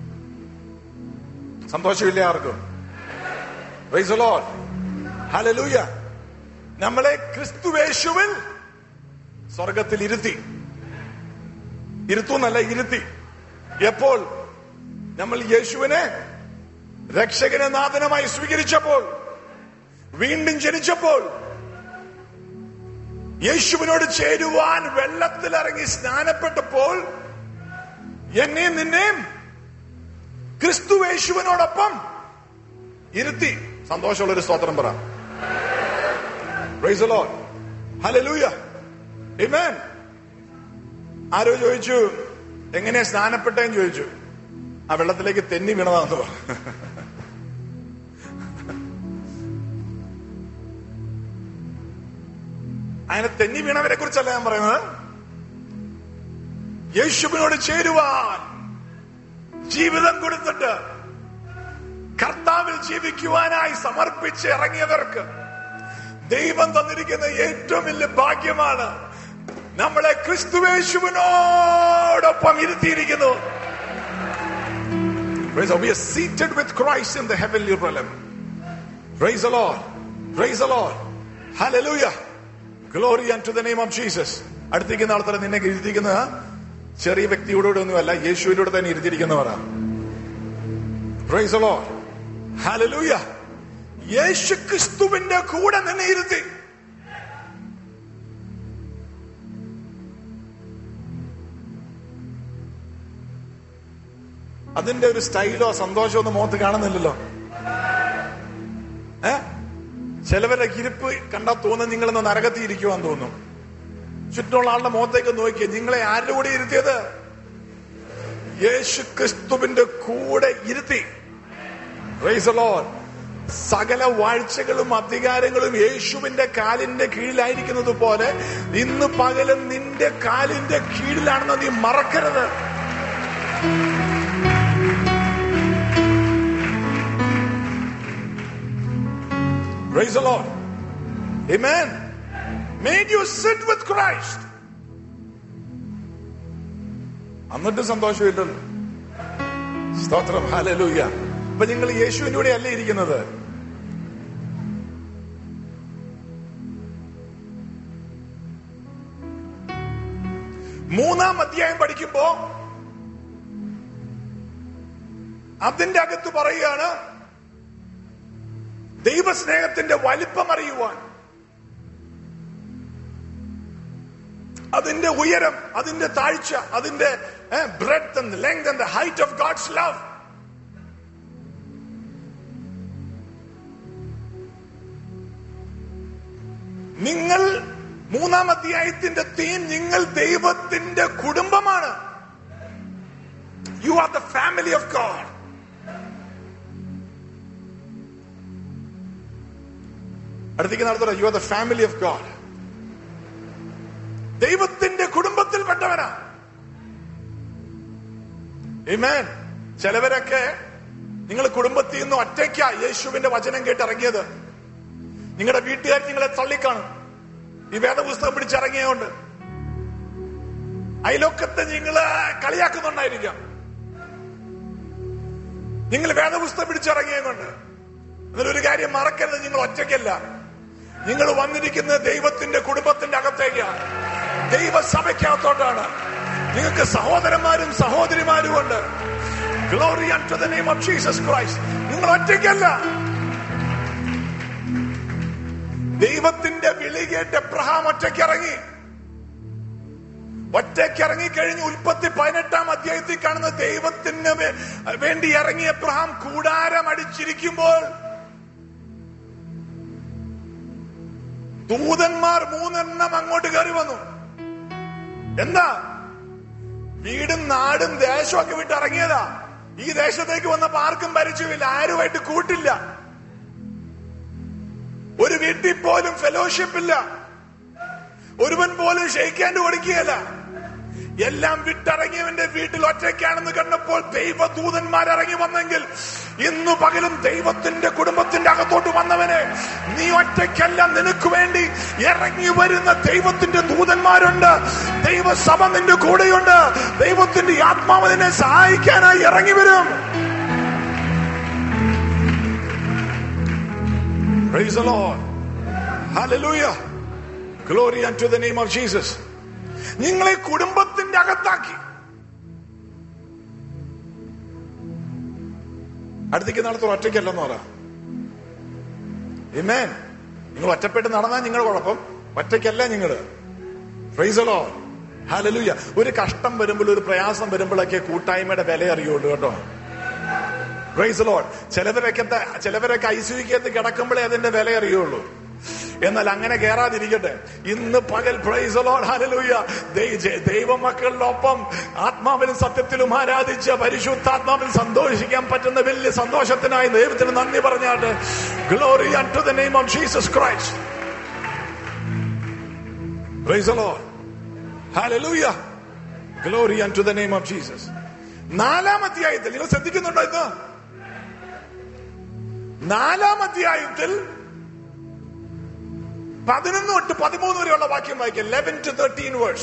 സന്തോഷമില്ല ആർക്കും Praise the Lord. Hallelujah. നമ്മളെ ക്രിസ്തുവേശുവിൽ സ്വർഗത്തിൽ ഇരുത്തി ഇരുത്തുന്നല്ല ഇരുത്തി എപ്പോൾ നമ്മൾ യേശുവിനെ രക്ഷകന നാഥനമായി സ്വീകരിച്ചപ്പോൾ വീണ്ടും ജനിച്ചപ്പോൾ യേശുവിനോട് ചേരുവാൻ വെള്ളത്തിലിറങ്ങി സ്നാനപ്പെട്ടപ്പോൾ എന്നെയും നിന്നെയും ക്രിസ്തു യേശുവിനോടൊപ്പം ഇരുത്തി സന്തോഷമുള്ള ഒരു സ്തോത്രം പറ Praise the Lord. Hallelujah. Amen. ആരോ ചോദിച്ചു എങ്ങനെയാ സ്നാനപ്പെട്ടെന്ന് ചോദിച്ചു ആ വെള്ളത്തിലേക്ക് തെന്നി വീണതാന്ന് പറഞ്ഞു അങ്ങനെ തെന്നി വീണവരെ കുറിച്ചല്ല ഞാൻ പറയുന്നത് യേശുവിനോട് ചേരുവാൻ ജീവിതം കൊടുത്തിട്ട് കർത്താവിൽ ജീവിക്കുവാനായി സമർപ്പിച്ച് ഇറങ്ങിയവർക്ക് ദൈവം തന്നിരിക്കുന്ന ഏറ്റവും വലിയ ഭാഗ്യമാണ് നമ്മളെ ക്രിസ്തുവേശുവിനോടൊപ്പം ഇരുത്തിയിരിക്കുന്നു Praise the Lord. We are seated with Christ in the heavenly realm. Praise the Lord. Praise the Lord. Hallelujah. Glory unto the name of Jesus. അടുത്തിരിക്കുന്ന ആൾക്കാരെ നിന്നെ ഇരുത്തിക്കുന്ന ചെറിയ വ്യക്തിയോടുകൂടെ ഒന്നുമല്ല യേശുവിലൂടെ തന്നെ ഇരുത്തിയിരിക്കുന്നവരാണ് Praise the Lord. Hallelujah. യേശു ക്രിസ്തുവിന്റെ കൂടെ നിന്നെ ഇരുത്തി അതിന്റെ ഒരു സ്റ്റൈലോ സന്തോഷമോ ഒന്നും മുഖത്ത് കാണുന്നില്ലല്ലോ ഏ ചിലവരുടെ ഇരിപ്പ് കണ്ടാൽ തോന്നുന്നു നിങ്ങളെന്ന് നരകത്തിൽ ഇരിക്കുവാൻ തോന്നും ചുറ്റുമുള്ള ആളുടെ മുഖത്തേക്ക് നോക്കിയേ നിങ്ങളെ ആരുടെ കൂടെ ഇരുത്തിയത് യേശു ക്രിസ്തുവിന്റെ കൂടെ ഇരുത്തി Praise the Lord. സകല വാഴ്ചകളും അധികാരങ്ങളും യേശുവിന്റെ കാലിന്റെ കീഴിലായിരിക്കുന്നത് പോലെ ഇന്ന് പകലും നിന്റെ കാലിന്റെ കീഴിലാണെന്ന് നീ മറക്കരുത് Praise the Lord. Amen. Made you sit with Christ. എന്നിട്ട് സന്തോഷമില്ലല്ലോ സ്തോത്രം ഹാലലൂയ അപ്പൊ നിങ്ങൾ യേശുവിന്റെ കൂടെ അല്ലേ ഇരിക്കുന്നത് മൂന്നാം അധ്യായം പഠിക്കുമ്പോ അതിന്റെ അകത്ത് പറയുകയാണ് ദൈവസ്നേഹത്തിന്റെ വലിപ്പം അറിയുവാൻ അതിന്റെ ഉയരം അതിന്റെ താഴ്ച അതിന്റെ breadth and length and height of God's love നിങ്ങൾ മൂന്നാം അധ്യായത്തിന്റെ തീം നിങ്ങൾ ദൈവത്തിന്റെ കുടുംബമാണ് you are the family of God അടുത്തേക്ക് നടത്തുക you are the family of God ദൈവത്തിന്റെ കുടുംബത്തിൽപ്പെട്ടവനാ Amen. ചിലവരൊക്കെ നിങ്ങൾ കുടുംബത്തിൽ നിന്ന് ഒറ്റയ്ക്ക യേശുവിന്റെ വചനം കേട്ട് ഇറങ്ങിയത് നിങ്ങളുടെ വീട്ടുകാർ നിങ്ങളെ തള്ളിക്കാണും ഈ വേദപുസ്തകം പിടിച്ചിറങ്ങിയതുകൊണ്ട് അയലോക്കത്തെ നിങ്ങള് കളിയാക്കുന്നുണ്ടായിരിക്കാം നിങ്ങൾ വേദപുസ്തകം പിടിച്ചിറങ്ങിയതുകൊണ്ട് അതിലൊരു കാര്യം മറക്കരുത് നിങ്ങൾ ഒറ്റയ്ക്കല്ല നിങ്ങൾ വന്നിരിക്കുന്നത് ദൈവത്തിന്റെ കുടുംബത്തിന്റെ അകത്തേക്കാണ് ദൈവസഭയ്ക്കകത്തോട്ടാണ് നിങ്ങൾക്ക് സഹോദരന്മാരും സഹോദരിമാരും ഉണ്ട് glory to the name of Jesus Christ നിങ്ങൾ ഒറ്റയ്ക്കല്ല ദൈവത്തിന്റെ വിളി കേട്ട് എബ്രഹാം ഒറ്റയ്ക്കിറങ്ങി ഒറ്റയ്ക്കിറങ്ങി കഴിഞ്ഞ് ഉൽപ്പത്തി പതിനെട്ടാം അധ്യായത്തിൽ കാണുന്ന ദൈവത്തിന് വേ- വേണ്ടി ഇറങ്ങിയ എബ്രഹാം കൂടാരം അടിച്ചിരിക്കുമ്പോൾ ദൂതന്മാർ മൂന്നെണ്ണം അങ്ങോട്ട് കയറി വന്നു എന്താ വീടും നാടും ദേശമൊക്കെ വിട്ട് ഇറങ്ങിയതാ ഈ ദേശത്തേക്ക് വന്നപ്പോ ആർക്കും പരിചയമില്ല ആരുമായിട്ട് കൂട്ടില്ല ഒരു വീട്ടിൽ പോലും ഫെലോഷിപ്പ് ഇല്ല ഒരുവൻ പോലും ഷെയ്ക്കാൻഡ് കൊടുക്കുകയല്ല എല്ലാം വിട്ടിറങ്ങിയവന്റെ വീട്ടിൽ ഒറ്റയ്ക്കാണെന്ന് കണ്ടപ്പോൾ ദൈവദൂതന്മാർ ഇറങ്ങി വന്നെങ്കിൽ ഇന്നു പകലും ദൈവത്തിന്റെ കുടുംബത്തിന്റെ അകത്തോട്ട് വന്നവനെ നീ ഒറ്റയ്ക്കല്ല നിനക്ക് വേണ്ടി ഇറങ്ങി വരുന്ന ദൈവത്തിന്റെ ദൂതന്മാരുണ്ട് ദൈവസഭ നിന്റെ കൂടെയുണ്ട് ദൈവത്തിന്റെ ആത്മാവ് നിന്നെ സഹായിക്കാനായി ഇറങ്ങി വരും Praise the Lord. Hallelujah. Glory unto the name of Jesus. നിങ്ങളെ കുടുംബത്തിന്റെ അകത്താക്കി അടുത്തേക്ക് നടത്തും ഒറ്റയ്ക്കല്ലെന്ന് പറ Amen. നിങ്ങൾ ഒറ്റപ്പെട്ട് നടന്നാൽ നിങ്ങളുടെ കുഴപ്പം ഒറ്റയ്ക്കല്ല നിങ്ങള് ഫ്രൈസലോ ഹാലലൂയ ഒരു കഷ്ടം വരുമ്പോൾ ഒരു പ്രയാസം വരുമ്പോഴൊക്കെ കൂട്ടായ്മയുടെ വില അറിയുള്ളൂ കേട്ടോ പ്രൈസ് ലോഡ് ചിലവരൊക്കെ ചിലവരൊക്കെ ഐസിയുക്കകത്ത് കിടക്കുമ്പോഴേ അതിന്റെ വില അറിയുള്ളൂ എന്നാൽ അങ്ങനെ കയറാതിരിക്കട്ടെ ഇന്ന് പകൽ പ്രൈസ് ലോഡ് ഹല്ലേലൂയ ദൈവമക്കളിലൊപ്പം ആത്മാവിലും സത്യത്തിലും ആരാധിച്ച പരിശുദ്ധാത്മാവിൽ സന്തോഷിക്കാൻ പറ്റുന്ന വലിയ സന്തോഷത്തിനായി ദൈവത്തിന് നന്ദി പറഞ്ഞാട്ട് glory to the name of Jesus Christ praise Lord hallelujah glory to the name of Jesus നാലാം അധ്യായത്തിൽ നിങ്ങൾ ശ്രദ്ധിക്കുന്നുണ്ടോ ഇന്ന് നാലാം അധ്യായത്തിൽ പതിനൊന്ന് തൊട്ട് പതിമൂന്ന് വരെയുള്ള വാക്യം വായിക്കാം ലെവൻ ടു തേർട്ടീൻ വേഴ്സ്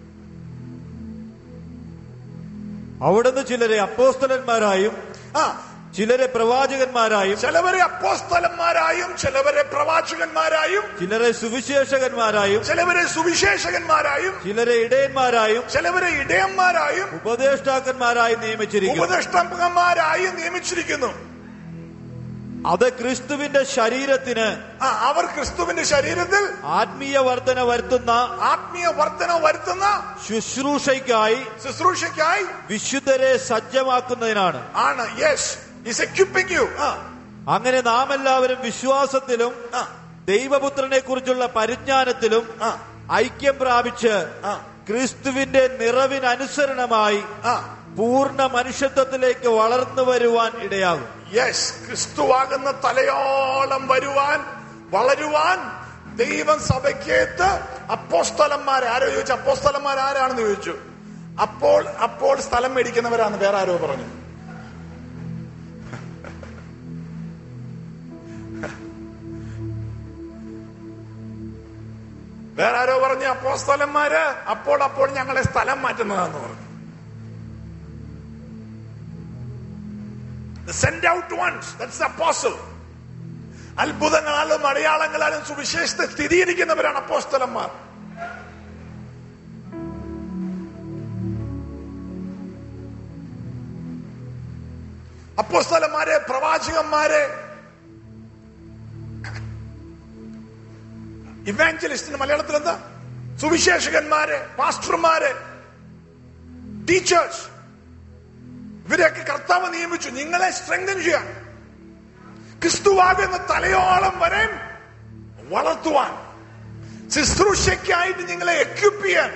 അവിടുന്ന് ചിലരെ അപ്പോസ്തലന്മാരായും ആ ചിലരെ പ്രവാചകന്മാരായും ചിലവരെ അപ്പോസ്തലന്മാരായും ചിലവരെ പ്രവാചകന്മാരായും ചിലരെ സുവിശേഷകന്മാരായും ചിലവരെ സുവിശേഷകന്മാരായും ചിലരെ ഇടയന്മാരായും ചിലവരെ ഇടയന്മാരായും ഉപദേഷ്ടാക്കന്മാരായും നിയമിച്ചിരിക്കുന്നു ഉപദേഷ്ടന്മാരായും നിയമിച്ചിരിക്കുന്നു അത് ക്രിസ്തുവിന്റെ ശരീരത്തിന് ആ അവർ ക്രിസ്തുവിന്റെ ശരീരത്തിൽ ആത്മീയ വർധന വരുത്തുന്ന ആത്മീയ വർധന വരുത്തുന്ന ശുശ്രൂഷയ്ക്കായി ശുശ്രൂഷയ്ക്കായി വിശുദ്ധരെ സജ്ജമാക്കുന്നതിനാണ് ആണ് യെസ് ഇസ് എക്യുപ്പിംഗ് യു ആ അങ്ങനെ നാം എല്ലാവരും വിശ്വാസത്തിലും ആ ദൈവപുത്രനെ കുറിച്ചുള്ള പരിജ്ഞാനത്തിലും ആ ഐക്യം പ്രാപിച്ച് ആ ക്രിസ്തുവിന്റെ നിറവിനനുസരണമായി ആ പൂർണ്ണ മനുഷ്യത്വത്തിലേക്ക് വളർന്നു വരുവാൻ ഇടയാകും യെസ് ക്രിസ്തുവാകുന്ന തലയോളം വരുവാൻ വളരുവാൻ ദൈവം സഭയ്ക്കേത്ത് അപ്പോസ്തലന്മാർ ആരോ ചോദിച്ചു അപ്പോസ്തലന്മാർ ആരാണെന്ന് ചോദിച്ചു അപ്പോൾ അപ്പോൾ സ്ഥലം മേടിക്കുന്നവരാണ് വേറെ ആരോ പറഞ്ഞു വേറെ ആരോ പറഞ്ഞു അപ്പോസ്തലന്മാര് അപ്പോൾ അപ്പോൾ ഞങ്ങളെ സ്ഥലം മാറ്റുന്നതാന്ന് പറഞ്ഞു send out ones that's apostle അത്ഭുതങ്ങളാലും അടയാളങ്ങളാലും സുവിശേഷത്തെ സ്ഥിരീകരിക്കുന്നവരാണ് അപ്പോസ്തലന്മാർ അപ്പോസ്തലന്മാരെ പ്രവാചകന്മാരെ ഇവാഞ്ചലിസ്റ്റിന് മലയാളത്തിൽ എന്താ സുവിശേഷകന്മാരെ പാസ്റ്റർമാരെ ടീച്ചേഴ്സ് ഇവരെയൊക്കെ കർത്താവ് നിയമിച്ചു നിങ്ങളെ സ്ട്രെങ്തൻ ചെയ്യാൻ ക്രിസ്തുവാകുന്ന തലയോളം വരെ വളർത്തുവാൻ ശുശ്രൂഷയ്ക്കായിട്ട് നിങ്ങളെ എക്യുപ്പ് ചെയ്യാൻ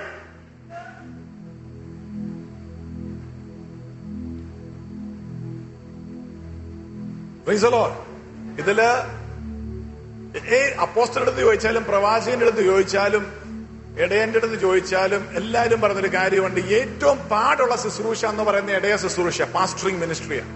Praise the Lord. ഇതില് ഏ അപ്പോസ്റ്ററുടെ അടുത്ത് ചോദിച്ചാലും പ്രവാചകന്റെ അടുത്ത് ചോദിച്ചാലും ഇടയന്റെ അടുത്ത് ചോദിച്ചാലും എല്ലാവരും പറഞ്ഞൊരു കാര്യമുണ്ട് ഏറ്റവും പാടുള്ള ശുശ്രൂഷ എന്ന് പറയുന്ന ഇടയ ശുശ്രൂഷ പാസ്റ്ററിംഗ് മിനിസ്ട്രിയാണ്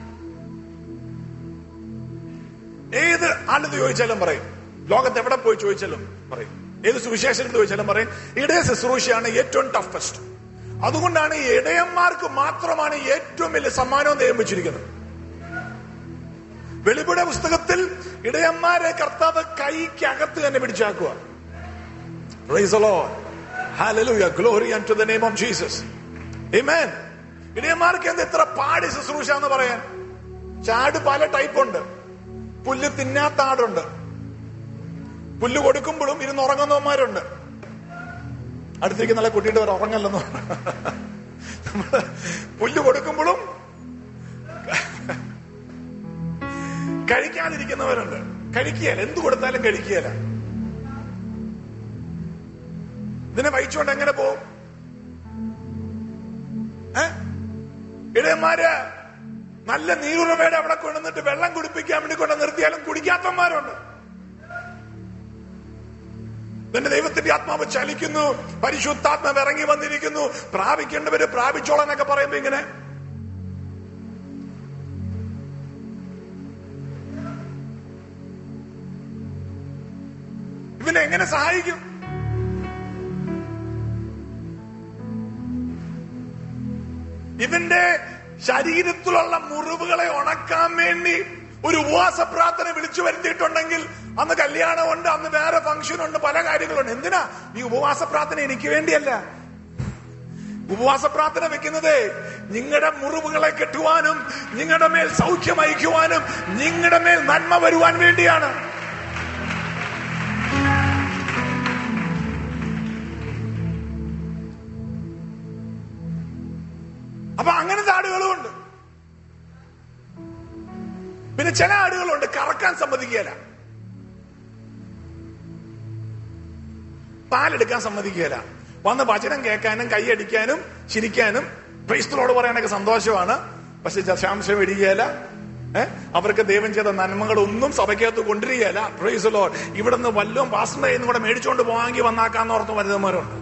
ഏത് ആളുടെ ചോദിച്ചാലും പറയും ലോകത്ത് എവിടെ പോയി ചോദിച്ചാലും പറയും ഏത് സുവിശേഷത്തിൽ ചോദിച്ചാലും പറയും ഇടയ ശുശ്രൂഷയാണ് ഏറ്റവും ടഫസ്റ്റ് അതുകൊണ്ടാണ് ഈ ഇടയന്മാർക്ക് മാത്രമാണ് ഏറ്റവും വലിയ സമ്മാനവും നിയമിച്ചിരിക്കുന്നത് വെളിപുട പുസ്തകത്തിൽ ഇടയന്മാരെ കർത്താവ് കൈക്കകത്ത് തന്നെ പിടിച്ചാക്കുക Praise the Lord. Hallelujah. Glory unto the name of Jesus. Amen. ഇടയന്മാർക്ക് എന്ത് ഇത്ര പാടി ശുശ്രൂഷ എന്ന് പറയാൻ ചാട് പല ടൈപ്പ് ഉണ്ട് പുല്ല് തിന്നാത്ത ആടുണ്ട് പുല്ല് കൊടുക്കുമ്പോഴും ഇരുന്ന് ഉറങ്ങുന്നവന്മാരുണ്ട് അടുത്തേക്ക് നല്ല കുട്ടിയുടെ ഒരു ഉറങ്ങല്ലെന്ന് നമ്മള് പുല്ല് കൊടുക്കുമ്പോഴും കഴിക്കാതിരിക്കുന്നവരുണ്ട് കഴിക്കുകയല്ല എന്ത് കൊടുത്താലും കഴിക്കുകയല്ല ഇതിനെ വഹിച്ചുകൊണ്ട് എങ്ങനെ പോവും ഏ ഇടയന്മാര് നല്ല നീരുറവയുടെ അവിടെ കൊണ്ടുവന്നിട്ട് വെള്ളം കുടിപ്പിക്കാൻ വേണ്ടി കൊണ്ട് നിർത്തിയാലും കുടിക്കാത്തവന്മാരുണ്ട് നിന്റെ ദൈവത്തിന്റെ ആത്മാവ് ചലിക്കുന്നു പരിശുദ്ധാത്മാവ് ഇറങ്ങി വന്നിരിക്കുന്നു പ്രാപിക്കേണ്ടവര് പ്രാപിച്ചോളാന്നൊക്കെ പറയുമ്പോ ഇങ്ങനെ ഇവനെ എങ്ങനെ സഹായിക്കും ഇവന്റെ ശരീരത്തിലുള്ള മുറിവുകളെ ഉണക്കാൻ വേണ്ടി ഒരു ഉപവാസ പ്രാർത്ഥന വിളിച്ചു വരുത്തിയിട്ടുണ്ടെങ്കിൽ അന്ന് കല്യാണമുണ്ട് അന്ന് വേറെ ഫംഗ്ഷൻ ഉണ്ട് പല കാര്യങ്ങളുണ്ട് എന്തിനാ ഈ ഉപവാസ പ്രാർത്ഥന എനിക്ക് വേണ്ടിയല്ല ഉപവാസ പ്രാർത്ഥന വെക്കുന്നത് നിങ്ങളുടെ മുറിവുകളെ കെട്ടുവാനും നിങ്ങളുടെ മേൽ സൗഖ്യം അയക്കുവാനും നിങ്ങളുടെ മേൽ നന്മ വരുവാൻ വേണ്ടിയാണ് അപ്പൊ അങ്ങനത്തെ ആടുകളുമുണ്ട് പിന്നെ ചില ആടുകളുണ്ട് കറക്കാൻ സമ്മതിക്കുകയില്ല പാലെടുക്കാൻ സമ്മതിക്കുകയില്ല വന്ന് വചനം കേൾക്കാനും കൈയടിക്കാനും ചിരിക്കാനും ക്രൈസ്തലോട് പറയാനൊക്കെ സന്തോഷമാണ് പക്ഷെ ശാംശം ഇടിക്കുകയില്ല ഏഹ് അവർക്ക് ദൈവം ചെയ്ത നന്മകളൊന്നും സഭയ്ക്കകത്ത് കൊണ്ടുവരികയില്ല പ്രൈസ് ലോഡ് ഇവിടെ നിന്ന് വല്ലതും പാസ്റ്ററിന്റെ കയ്യിൽ നിന്ന് കൂടെ മേടിച്ചുകൊണ്ട് പോകാമെങ്കിൽ വന്നാക്കാന്ന് ഓർത്ത് വരുന്നവരുണ്ട്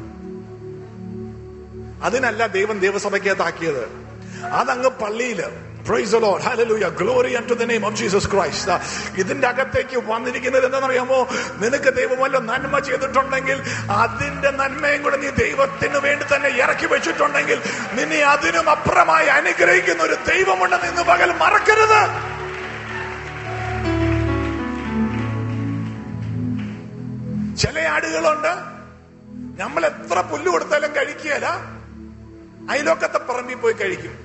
അതിനല്ല ദൈവം ദൈവസഭയ്ക്കകത്താക്കിയത് അതങ്ങ് പള്ളിയില് Praise the Lord. Hallelujah. Glory unto the name of Jesus Christ. ആ, ഇതിന്റെ അകത്തേക്ക് വന്നിരിക്കുന്നത് എന്താണെന്നറിയാമോ നിനക്ക് ദൈവം വല്ല നന്മ ചെയ്തിട്ടുണ്ടെങ്കിൽ അതിന്റെ നന്മയും കൂടെ നീ ദൈവത്തിന് വേണ്ടി തന്നെ ഇറക്കി വെച്ചിട്ടുണ്ടെങ്കിൽ നിന്നെ അതിനും അപ്പുറമായി അനുഗ്രഹിക്കുന്ന ഒരു ദൈവമുണ്ടെന്ന് ഇന്ന് പകൽ മറക്കരുത് ചില ആടുകളുണ്ട് നമ്മൾ എത്ര പുല്ല് കൊടുത്താലും കഴിക്കുകയല്ല അയലോക്കത്തെ പറമ്പിൽ പോയി കഴിക്കും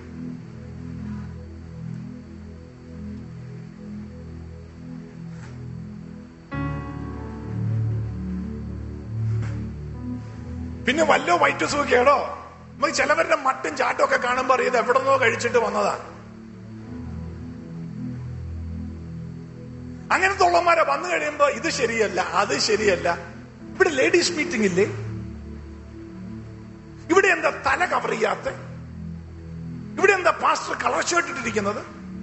പിന്നെ വല്ലോ വയറ്റ് സൂക്കിയാടോ നമുക്ക് ചിലവരുടെ മട്ടും ചാട്ടും ഒക്കെ കാണുമ്പോ അറിയത് എവിടെന്നോ കഴിച്ചിട്ട് വന്നതാ അങ്ങനത്തെ ഉള്ളമാരെ വന്നു കഴിയുമ്പോ ഇത് ശരിയല്ല അത് ശരിയല്ല ഇവിടെ ലേഡീസ് മീറ്റിംഗ് ഇല്ലേ ഇവിടെ എന്താ തല കവർ ചെയ്യാത്ത ഇവിടെ എന്താ പാസ്റ്റർ കളർ ഷർട്ട് ഇട്ടിരിക്കുന്നത്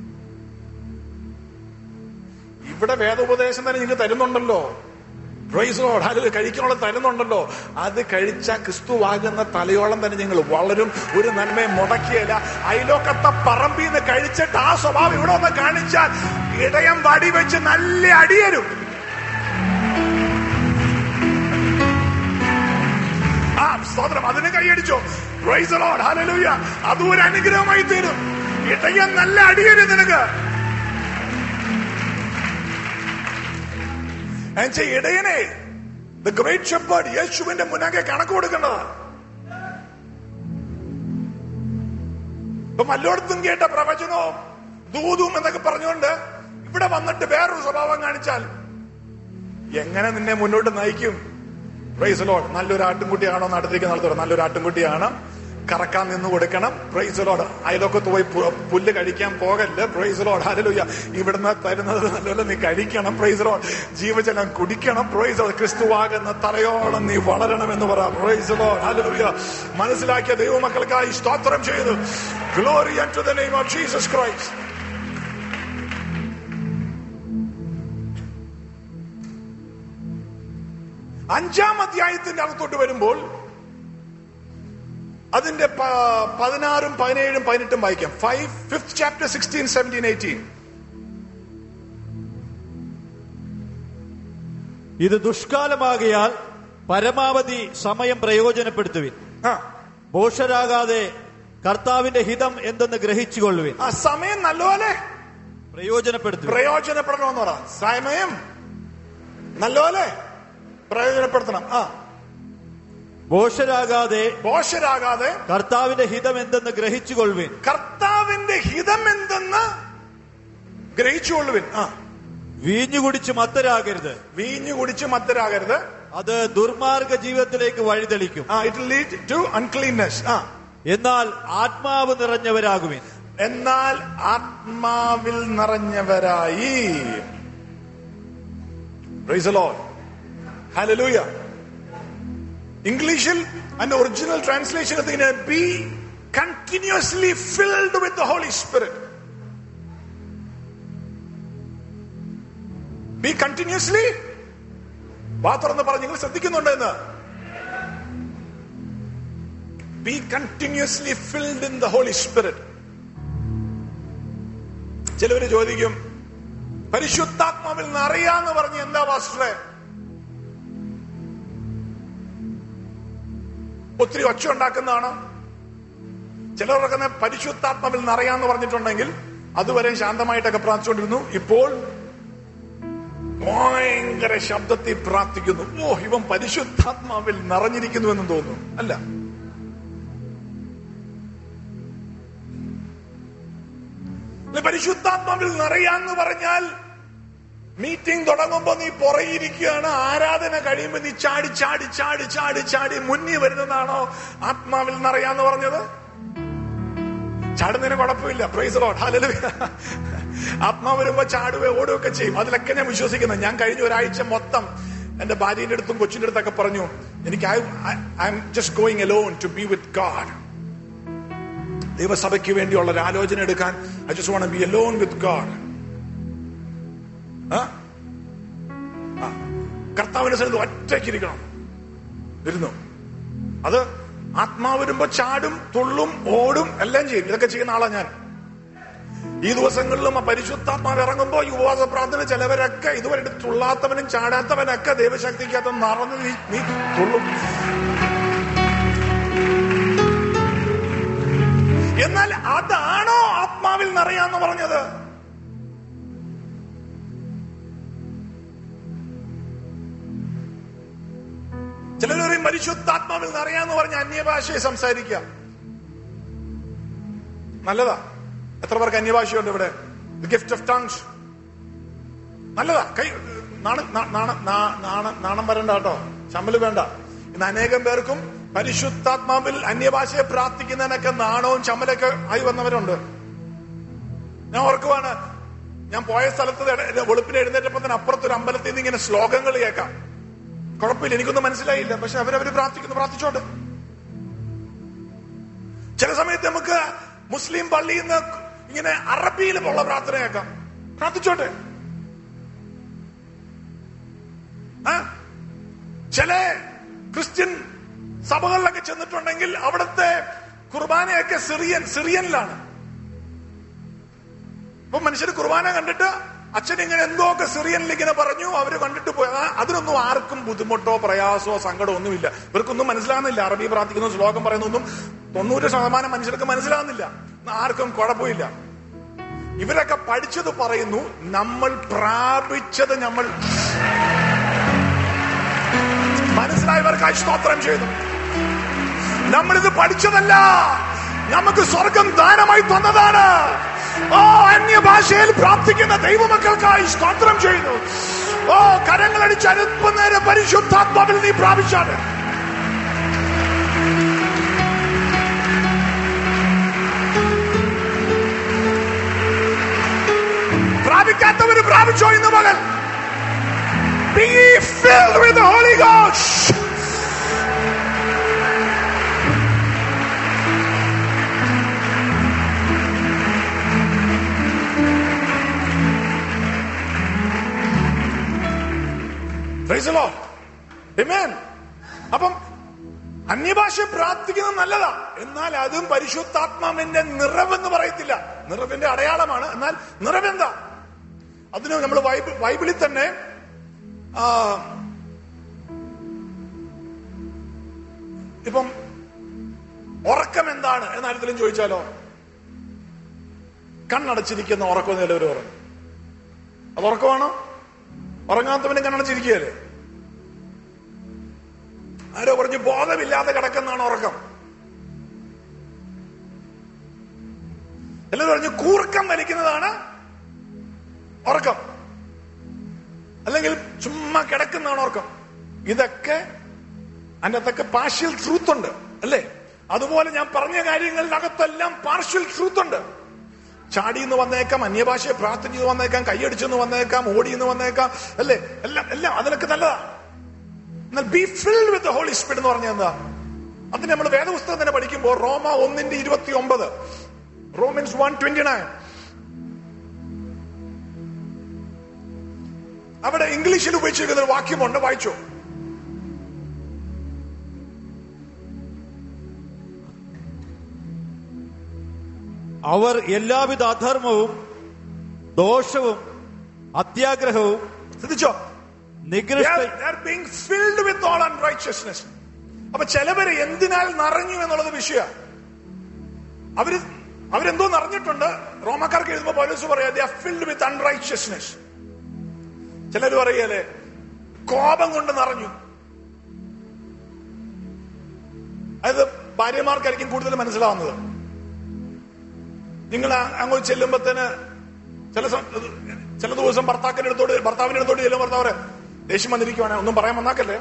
ഇവിടെ വേദോപദേശം തന്നെ നിങ്ങൾക്ക് തരുന്നുണ്ടല്ലോ പ്രൈസ് ലോഡ് അത് കഴിക്കാനുള്ള തരുന്നുണ്ടല്ലോ അത് കഴിച്ച ക്രിസ്തുവാകുന്ന തലയോളം തന്നെ നിങ്ങൾ വളരും ഒരു നന്മയും മുടക്കിയല്ല അയലോക്കത്തെ പറമ്പിൽ നിന്ന് കഴിച്ചിട്ട് ആ സ്വഭാവം ഇവിടെ ഒന്ന് കാണിച്ചാൽ ഇടയം വടി വെച്ച് നല്ല അടിയരും സ്തോത്രം അതിന് കൈയടിച്ചോ Praise the Lord. Hallelujah. അതും ഒരു അനുഗ്രഹമായി തീരും ഇടയൻ നല്ല അടിയര് നിനക്ക് എന്നുവെച്ചാ ഇടയനെ ദ ഗ്രേറ്റ് ഷെപ്പേർഡ് യേശുവിന്റെ മുന്നാകെ കണക്ക് കൊടുക്കേണ്ടതാണ് ഇപ്പൊ മല്ലോടത്തും കേട്ട പ്രവചനവും ദൂതും എന്നൊക്കെ പറഞ്ഞുകൊണ്ട് ഇവിടെ വന്നിട്ട് വേറൊരു സ്വഭാവം കാണിച്ചാൽ എങ്ങനെ നിന്നെ മുന്നോട്ട് നയിക്കും പ്രൈസ് ലോഡ് നല്ലൊരു ആട്ടുംകുട്ടിയാണോ നടത്തിക്ക് നടത്തുക നല്ലൊരു ആട്ടുംകുട്ടിയാണ് കറക്കാൻ നിന്ന് കൊടുക്കണം പ്രൈസ് ലോഡ് അയലൊക്കത്ത് പോയി പു- പുല്ല് കഴിക്കാൻ പോകല്ല പ്രൈസ് ലോഡ് ഹല്ലേലൂയ ഇവിടുന്ന് തരുന്നത് നല്ലപോലെ നീ കഴിക്കണം പ്രൈസ് ലോഡ് ജീവജലം കുടിക്കണം പ്രൈസ് ലോഡ് ക്രിസ്തുവാകുന്ന തലയോളം നീ വളരണം എന്ന് പറ പ്രൈസ് ലോഡ് ഹല്ലേലൂയ മനസ്സിലാക്കിയ ദൈവമക്കൾക്കായി സ്തോത്രം ചെയ്തു glory to the name of Jesus Christ അഞ്ചാം അധ്യായത്തിന്റെ അകത്തോട്ട് വരുമ്പോൾ അതിന്റെ പ- പതിനാറും പതിനേഴും പതിനെട്ടും വായിക്കാം five fifth chapter sixteen seventeen eighteen ഇത് ദുഷ്കാലമാകയാൽ പരമാവധി സമയം പ്രയോജനപ്പെടുത്തുവിൻ ആ ഭോഷരാകാതെ കർത്താവിന്റെ ഹിതം എന്തെന്ന് ഗ്രഹിച്ചുകൊള്ളുവിൻ ആ സമയം നല്ലപോലെ പ്രയോജനപ്പെടുത്തുവിൻ പ്രയോജനപ്പെടണമെന്ന് പറ സമയം നല്ലപോലെ പ്രയോജനപ്പെടുത്തണം ആ ഭോഷരാകാതെ ദോഷരാകാതെ കർത്താവിന്റെ ഹിതം എന്തെന്ന് ഗ്രഹിച്ചുകൊള്ളുവിൻ കർത്താവിന്റെ ഹിതം എന്തെന്ന് ഗ്രഹിച്ചുകൊള്ളുവിൻ ആ വീഞ്ഞു കുടിച്ച് മത്തരാകരുത് വീഞ്ഞു കുടിച്ച് മത്തരാകരുത് അത് ദുർമാർഗ ജീവിതത്തിലേക്ക് വഴിതെളിക്കും ആ ഇറ്റ് ലീഡ് ടു അൺക്ലീൻനെസ് ആ എന്നാൽ ആത്മാവ് നിറഞ്ഞവരാകുവിൻ എന്നാൽ ആത്മാവിൽ നിറഞ്ഞവരായി Praise the Lord. Hallelujah. ഇംഗ്ലീഷിൽ അതിന്റെ ഒറിജിനൽ ട്രാൻസ്ലേഷൻ ഇതിന് be continuously filled with the holy spirit be continuously വാ തുറന്ന് പറഞ്ഞു നിങ്ങൾ ശ്രദ്ധിക്കുന്നുണ്ട് എന്ന് be continuously filled in the holy spirit ചിലവര് ചോദിക്കും പരിശുദ്ധാത്മാവിൽ നിറയാന്ന് പറഞ്ഞ് എന്താ പാസ്റ്ററെ ഒത്തിരി ഒച്ച ഉണ്ടാക്കുന്നതാണ് ചിലർക്കൊക്കെ പരിശുദ്ധാത്മാവിൽ നിറയാന്ന് പറഞ്ഞിട്ടുണ്ടെങ്കിൽ അതുവരെ ശാന്തമായിട്ടൊക്കെ പ്രാർത്ഥിച്ചുകൊണ്ടിരുന്നു ഇപ്പോൾ ഭയങ്കര ശബ്ദത്തിൽ പ്രാർത്ഥിക്കുന്നു ഓ ഇവൻ പരിശുദ്ധാത്മാവിൽ നിറഞ്ഞിരിക്കുന്നു എന്നും തോന്നുന്നു അല്ല നീ പരിശുദ്ധാത്മാവിൽ നിറയാന്ന് പറഞ്ഞാൽ മീറ്റിംഗ് തുടങ്ങുമ്പോ നീ പുറകിരിക്കുകയാണ് ആരാധന കഴിയുമ്പോ നീ ചാടി ചാടി ചാടി ചാടി ചാടി മുന്നിൽ വരുന്നതാണോ ആത്മാവിൽ നിറയാന്ന് പറഞ്ഞത് ചാടുന്നതിന് കുഴപ്പമില്ല പ്രൈസ് ലോഡ് ഹല്ലേലൂയ ആത്മാവ് വരുമ്പോ ചാടുകയോ ഓടുകയൊക്കെ ചെയ്യും അതിലൊക്കെ ഞാൻ വിശ്വസിക്കുന്നത് ഞാൻ കഴിഞ്ഞ ഒരാഴ്ച മൊത്തം എന്റെ ഭാര്യയുടെ അടുത്തും കൊച്ചിന്റെ അടുത്തൊക്കെ പറഞ്ഞു എനിക്ക് I'm just going alone to be with God ദൈവസഭയ്ക്ക് വേണ്ടിയുള്ള ഒരു ആലോചന എടുക്കാൻ I just want be alone with God കർത്താവിന്റെ സ്ഥലത്ത് ഒറ്റയ്ക്കിരിക്കണം ഇരുന്നു അത് ആത്മാവ് വരുമ്പോ ചാടും തുള്ളും ഓടും എല്ലാം ചെയ്യും ഇതൊക്കെ ചെയ്യുന്ന ആളാ ഞാൻ ഈ ദിവസങ്ങളിലും ആ പരിശുദ്ധാത്മാവ് ഇറങ്ങുമ്പോ ഈ ഉപവാസ പ്രാർത്ഥന ചിലവരൊക്കെ ഇതുവരെ തുള്ളാത്തവനും ചാടാത്തവനൊക്കെ ദൈവശക്തിക്കകത്ത് നിറഞ്ഞു നീ നീ തുള്ളും എന്നാൽ അതാണോ ആത്മാവിൽ നിറയാന്ന് പറഞ്ഞത് ചിലർ പറയും പരിശുദ്ധാത്മാവിൽ നിറയാന്ന് പറഞ്ഞ അന്യഭാഷയെ സംസാരിക്കുക നല്ലതാ എത്ര പേർക്ക് അന്യഭാഷയുണ്ട് ഇവിടെ ഗിഫ്റ്റ് ഓഫ് ടങ്സ് നല്ലതാ കൈ നാണം നാ- നാണം നാ- നാണം നാണം വരണ്ട കേട്ടോ ശമ്പല് വേണ്ട ഇന്ന് അനേകം പേർക്കും പരിശുദ്ധാത്മാവിൽ അന്യഭാഷയെ പ്രാർത്ഥിക്കുന്നതിനൊക്കെ നാണവും ചമ്മലൊക്കെ ആയി വന്നവരുണ്ട് ഞാൻ ഓർക്കുവാണ് ഞാൻ പോയ സ്ഥലത്ത് എട- വെളുപ്പിന് എഴുന്നേറ്റപ്പോ തന്നെ അപ്പുറത്തൊരു അമ്പലത്തിൽ നിന്ന് ഇങ്ങനെ ശ്ലോകങ്ങൾ കേൾക്കാം കുഴപ്പമില്ല എനിക്കൊന്നും മനസ്സിലായില്ല പക്ഷെ അവരവര് പ്രാർത്ഥിക്കുന്നു പ്രാർത്ഥിച്ചോട്ടെ ചില സമയത്ത് നമുക്ക് മുസ്ലിം പള്ളിയിൽ നിന്ന് ഇങ്ങനെ അറബിയിൽ ഉള്ള പ്രാർത്ഥന കേൾക്കാം പ്രാർത്ഥിച്ചോട്ടെ ആ? ചില ക്രിസ്ത്യൻ സഭകളിലൊക്കെ ചെന്നിട്ടുണ്ടെങ്കിൽ അവിടുത്തെ കുർബാനയൊക്കെ സിറിയൻ സിറിയനിലാണ് അപ്പൊ മനുഷ്യർ കുർബാന കണ്ടിട്ട് അച്ഛൻ ഇങ്ങനെ എന്തോ ഒക്കെ സിറിയനിൽ ഇങ്ങനെ പറഞ്ഞു അവര് കണ്ടിട്ട് പോയി ആ, അതിനൊന്നും ആർക്കും ബുദ്ധിമുട്ടോ പ്രയാസമോ സങ്കടമോ ഒന്നുമില്ല ഇവർക്കൊന്നും മനസ്സിലാകുന്നില്ല അറബി പ്രാർത്ഥിക്കുന്ന ശ്ലോകം പറയുന്നൊന്നും തൊണ്ണൂറ് ശതമാനം മനുഷ്യർക്ക് മനസ്സിലാകുന്നില്ല ആർക്കും കുഴപ്പമില്ല ഇവരൊക്കെ പഠിച്ചത് പറയുന്നു നമ്മൾ പ്രാപിച്ചത് നമ്മൾ മനസ്സിലായവർക്കായി സ്തോത്രം ചെയ്തു നമ്മളിത് പഠിച്ചതല്ല നമുക്ക് സ്വർഗം ദാനമായി തന്നതാണ് ഓ അന്യഭാഷയിൽ പ്രാർത്ഥിക്കുന്ന ദൈവമക്കൾക്കായി സ്തോത്രം ചെയ്യുന്നു ഓ കരങ്ങളടിച്ച് അല്പനേരം പരിശുദ്ധാത്മാവിൽ നീ പ്രാപിച്ചാണ് പ്രാപിക്കാത്തവര് പ്രാപിച്ചോ ഇന്ന് മകൻ Be filled with the Holy Ghost. Praise the Lord. Amen. അപ്പം അന്യഭാഷ പ്രാർത്ഥിക്കുന്നത് നല്ലതാ എന്നാൽ അതും പരിശുദ്ധാത്മാവിന്റെ നിറവെന്ന് പറയത്തില്ല നിറവിന്റെ അടയാളമാണ് എന്നാൽ നിറവെന്താ അതിന് നമ്മൾ ബൈബിളിൽ തന്നെ ആ, ഇപ്പം ഉറക്കം എന്താണ് എന്ന് ആരെങ്കിലും ചോദിച്ചാലോ കണ്ണടച്ചിരിക്കുന്ന ഉറക്കം നിലവർ പറഞ്ഞു അത് ഉറക്കമാണോ ഉറങ്ങാത്തവന് കണ്ണടച്ചിരിക്കുകയല്ലേ ആരോ പറഞ്ഞു ബോധമില്ലാതെ കിടക്കുന്നതാണ് ഉറക്കം ചിലർ പറഞ്ഞു കൂർക്കം വലിക്കുന്നതാണ് ഉറക്കം അല്ലെങ്കിൽ ചുമ്മാ കിടക്കുന്നതാണ് ഉറക്കം ഇതൊക്കെ അതിൻ്റെ അകത്തൊക്കെ പാർഷ്യൽ ട്രൂത്ത് ഉണ്ട് അല്ലേ അതുപോലെ ഞാൻ പറഞ്ഞ കാര്യങ്ങളിനകത്തെല്ലാം പാർഷ്യൽ ട്രൂത്ത് ഉണ്ട് ചാടി എന്ന് വന്നേക്കാം അന്യഭാഷയെ പ്രാർത്ഥിച്ചു വന്നേക്കാം കൈയടിച്ചെന്ന് വന്നേക്കാം ഓടി എന്ന് വന്നേക്കാം അല്ലേ എല്ലാം എല്ലാം അതിനൊക്കെ നല്ലതാ എന്നാൽ be filled with holy spirit എന്ന് പറഞ്ഞാൽ എന്താ അതിന് നമ്മൾ വേദപുസ്തകം തന്നെ പഠിക്കുമ്പോൾ റോമ ഒന്നിന്റെ ഇരുപത്തി ഒമ്പത് റോമൻസ് വൺ ട്വന്റി നയൻ അവിടെ ഇംഗ്ലീഷിൽ ഉപയോഗിച്ചിരിക്കുന്ന ഒരു വാക്യമുണ്ട് വായിച്ചോ അവർ എല്ലാവിധ അധർമ്മവും ദോഷവും അത്യാഗ്രഹവും ശ്രദ്ധിച്ചോ They നികൃഷ്ട are, they are being filled with all unrighteousness. അപ്പൊ ചിലവര് എന്തിനാൽ നിറഞ്ഞു എന്നുള്ളത് വിഷയ അവര് അവരെന്തോ നിറഞ്ഞിട്ടുണ്ട് റോമക്കാർക്ക് എഴുതുമ്പോ പോലീസ് പറയാ they are filled with unrighteousness. ചിലര് പറയല്ലേ കോപം കൊണ്ട് നിറഞ്ഞു അത് ഭാര്യമാർക്കായിരിക്കും കൂടുതൽ മനസ്സിലാവുന്നത് നിങ്ങൾ ആ- അങ്ങോട്ട് ചെല്ലുമ്പത്തേന് ചില സം- ചില ദിവസം ഭർത്താക്കിന്റെ അടുത്തോട് ഭർത്താവിന്റെ അടുത്തോട് ചെല്ലും ഭർത്താവ് ദേഷ്യം വന്നിരിക്കുവാണ് ഒന്നും പറയാൻ വന്നാക്കല്ലേ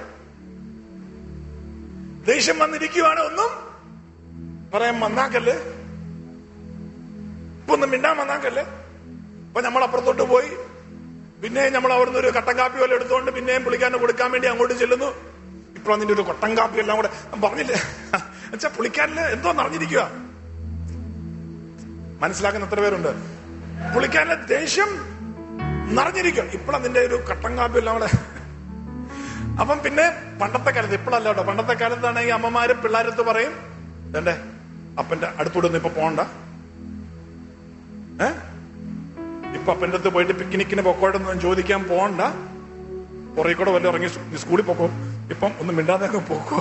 ദേഷ്യം വന്നിരിക്കുവാണ് ഒന്നും പറയാൻ വന്നാക്കല്ലേ ഇപ്പൊ ഒന്നും മിണ്ടാൻ വന്നാക്കല്ലേ അപ്പൊ നമ്മൾ അപ്പുറത്തോട്ട് പോയി പിന്നെ നമ്മൾ അവിടുന്ന് ഒരു കട്ടൻ കാപ്പി വല്ല എടുത്തുകൊണ്ട് പിന്നെയും പുള്ളിക്കാരന് കൊടുക്കാൻ വേണ്ടി അങ്ങോട്ട് ചെല്ലുന്നു ഇപ്പോൾ അതിന്റെ ഒരു കൊട്ടൻ കാപ്പി എല്ലാം കൂടെ ഞാൻ പറഞ്ഞില്ലേ എന്നുവെച്ചാ പുള്ളിക്കാരന് എന്തോ നിറഞ്ഞിരിക്കുക മനസ്സിലാക്കുന്ന എത്ര പേരുണ്ട് പുള്ളിക്കാരന്റെ ദേഷ്യം നിറഞ്ഞിരിക്കും ഇപ്പോൾ അതിന്റെ ഒരു കട്ടൻ കാപ്പി എല്ലാം കൂടെ അപ്പം പിന്നെ പണ്ടത്തെ കാലത്ത് ഇപ്പോഴല്ല കേട്ടോ പണ്ടത്തെ കാലത്താണെങ്കിൽ അമ്മമാര് പിള്ളേരത്ത് പറയും വേണ്ടേ അപ്പന്റെ അടുത്തൂടെ ഒന്നും ഇപ്പൊ പോണ്ട ഏ ഇപ്പൊ അപ്പന്റെ അടുത്ത് പോയിട്ട് പിക്നിക്കിന് പൊക്കോട്ടെന്ന് ചോദിക്കാൻ പോണ്ട പുറകെ കൂടെ വല്ല ഇറങ്ങി സ് സ്കൂളിൽ പൊക്കോ ഇപ്പം ഒന്നും മിണ്ടാതെ അങ്ങ് പൊക്കോ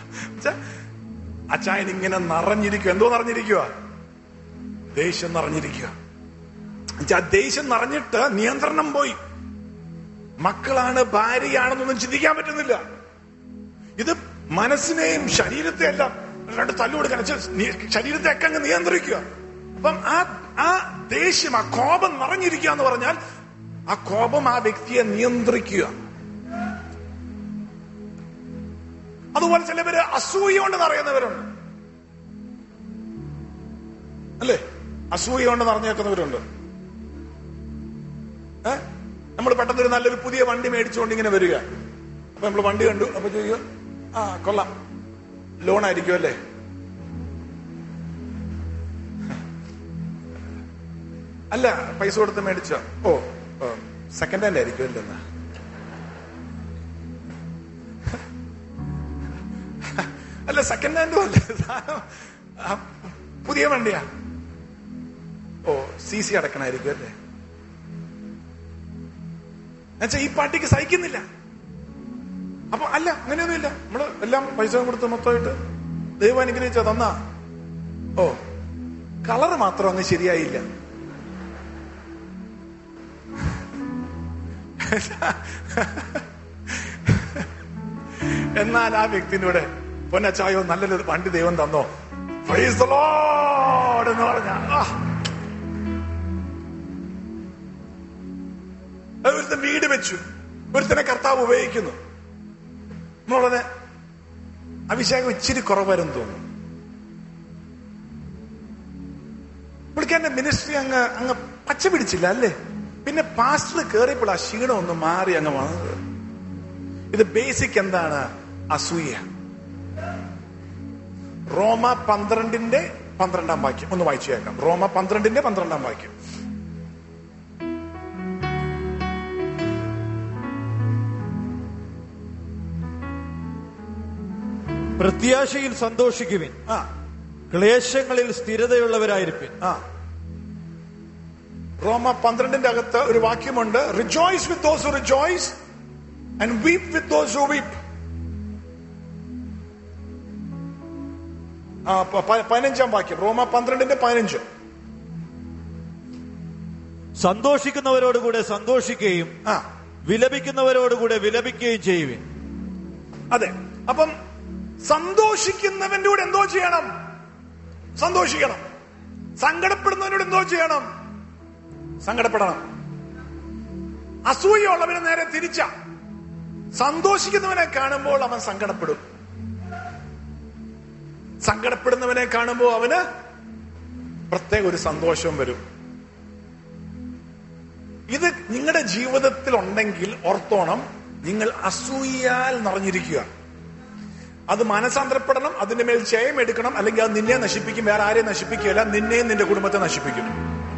അച്ചായൻ ഇങ്ങനെ നിറഞ്ഞിരിക്കുക എന്തോ നിറഞ്ഞിരിക്കുക ദേഷ്യം നിറഞ്ഞിരിക്കുക എന്നുവെച്ചാ ആ ദേഷ്യം നിറഞ്ഞിട്ട് നിയന്ത്രണം പോയി മക്കളാണ് ഭാര്യയാണെന്നൊന്നും ചിന്തിക്കാൻ പറ്റുന്നില്ല ഇത് മനസ്സിനെയും ശരീരത്തെ എല്ലാം രണ്ട് തല്ലുകൊടുക്കാൻ ശരീരത്തെ ഒക്കെ അങ്ങ് നിയന്ത്രിക്കുക അപ്പം ആ ആ ദേഷ്യം ആ കോപം നിറഞ്ഞിരിക്കുക എന്ന് പറഞ്ഞാൽ ആ കോപം ആ വ്യക്തിയെ നിയന്ത്രിക്കുക അതുപോലെ ചിലവര് അസൂയ കൊണ്ട് നിറയുന്നവരുണ്ട് അല്ലേ അസൂയ കൊണ്ട് നിറഞ്ഞേക്കുന്നവരുണ്ട് ഏ നമ്മൾ പെട്ടെന്ന് ഒരു നല്ലൊരു പുതിയ വണ്ടി മേടിച്ചുകൊണ്ട് ഇങ്ങനെ വരിക അപ്പൊ നമ്മൾ വണ്ടി കണ്ടു അപ്പൊ ചോദിക്കുക ആ കൊള്ളാം ലോൺ ആയിരിക്കും അല്ലേ അല്ല പൈസ കൊടുത്ത് മേടിച്ച ഓ സെക്കൻഡ് ഹാൻഡ് ആയിരിക്കും അല്ലേ എന്നാ അല്ല സെക്കൻഡ് ഹാൻഡും അല്ലേ സാധനം, ആ, പുതിയ വണ്ടിയാ ഓ സി സി അടക്കണായിരിക്കും അല്ലേ എന്നുവെച്ചാൽ ഈ പാർട്ടിക്ക് സഹിക്കുന്നില്ല അപ്പൊ അല്ല അങ്ങനെയൊന്നുമില്ല നമ്മള് എല്ലാം പൈസ കൊടുത്ത് മൊത്തമായിട്ട് ദൈവം അനുഗ്രഹിച്ച തന്നാ ഓ കളറ് മാത്രം അങ്ങ് ശരിയായില്ല എന്നാൽ ആ വ്യക്തിനോട് പൊന്നച്ചായോ നല്ലൊരു വണ്ടി ദൈവം തന്നോ Praise the Lord എന്ന് പറഞ്ഞ ഒരുത്തൻ വീട് വെച്ചു ഒരുത്തനെ കർത്താവ് ഉപയോഗിക്കുന്നു എന്നുള്ളത് അഭിഷേകം ഇച്ചിരി കുറവായിരുന്നു തോന്നുന്നു പുള്ളിക്കാരന്റെ മിനിസ്ട്രി അങ്ങ് അങ്ങ് പച്ച പിടിച്ചില്ല അല്ലേ പിന്നെ പാസ്റ്റർ കയറിയപ്പോൾ ആ ക്ഷീണം ഒന്ന് മാറി അങ്ങ് വന്നത് ഇത് ബേസിക് എന്താണ് അസൂയ റോമ പന്ത്രണ്ടിന്റെ പന്ത്രണ്ടാം വാക്യം ഒന്ന് വായിച്ചു കേൾക്കാം റോമ പന്ത്രണ്ടിന്റെ പന്ത്രണ്ടാം വാക്യം പ്രത്യാശയിൽ സന്തോഷിക്കുവിൻ ആ ക്ലേശങ്ങളിൽ സ്ഥിരതയുള്ളവരായിരിപ്പിൻ ആ റോമ പന്ത്രണ്ടിന്റെ അകത്ത് ഒരു വാക്യമുണ്ട് rejoice with those rejoice and weep with those weep ആ പ- പ- പതിനഞ്ചാം വാക്യം റോമ പന്ത്രണ്ടിന്റെ പതിനഞ്ച് സന്തോഷിക്കുന്നവരോടുകൂടെ സന്തോഷിക്കുകയും ആ വിലപിക്കുന്നവരോടുകൂടെ വിലപിക്കുകയും ചെയ്യുവിൻ അതെ അപ്പം സന്തോഷിക്കുന്നവന്റെ കൂടെ എന്തോ ചെയ്യണം സന്തോഷിക്കണം സങ്കടപ്പെടുന്നവനോട് എന്തോ ചെയ്യണം സങ്കടപ്പെടണം അസൂയുള്ളവന് നേരെ തിരിച്ച സന്തോഷിക്കുന്നവനെ കാണുമ്പോൾ അവൻ സങ്കടപ്പെടും സങ്കടപ്പെടുന്നവനെ കാണുമ്പോൾ അവന് പ്രത്യേക ഒരു സന്തോഷം വരും ഇത് നിങ്ങളുടെ ജീവിതത്തിൽ ഉണ്ടെങ്കിൽ ഓർത്തോണം നിങ്ങൾ അസൂയാൽ നിറഞ്ഞിരിക്കുക അത് മനസാന്തരപ്പെടണം അതിന്റെ മേൽ ജയം എടുക്കണം അല്ലെങ്കിൽ അത് നിന്നെ നശിപ്പിക്കും വേറെ ആരെയും നശിപ്പിക്കുകയല്ല നിന്നെയും നിന്റെ കുടുംബത്തെ നശിപ്പിക്കും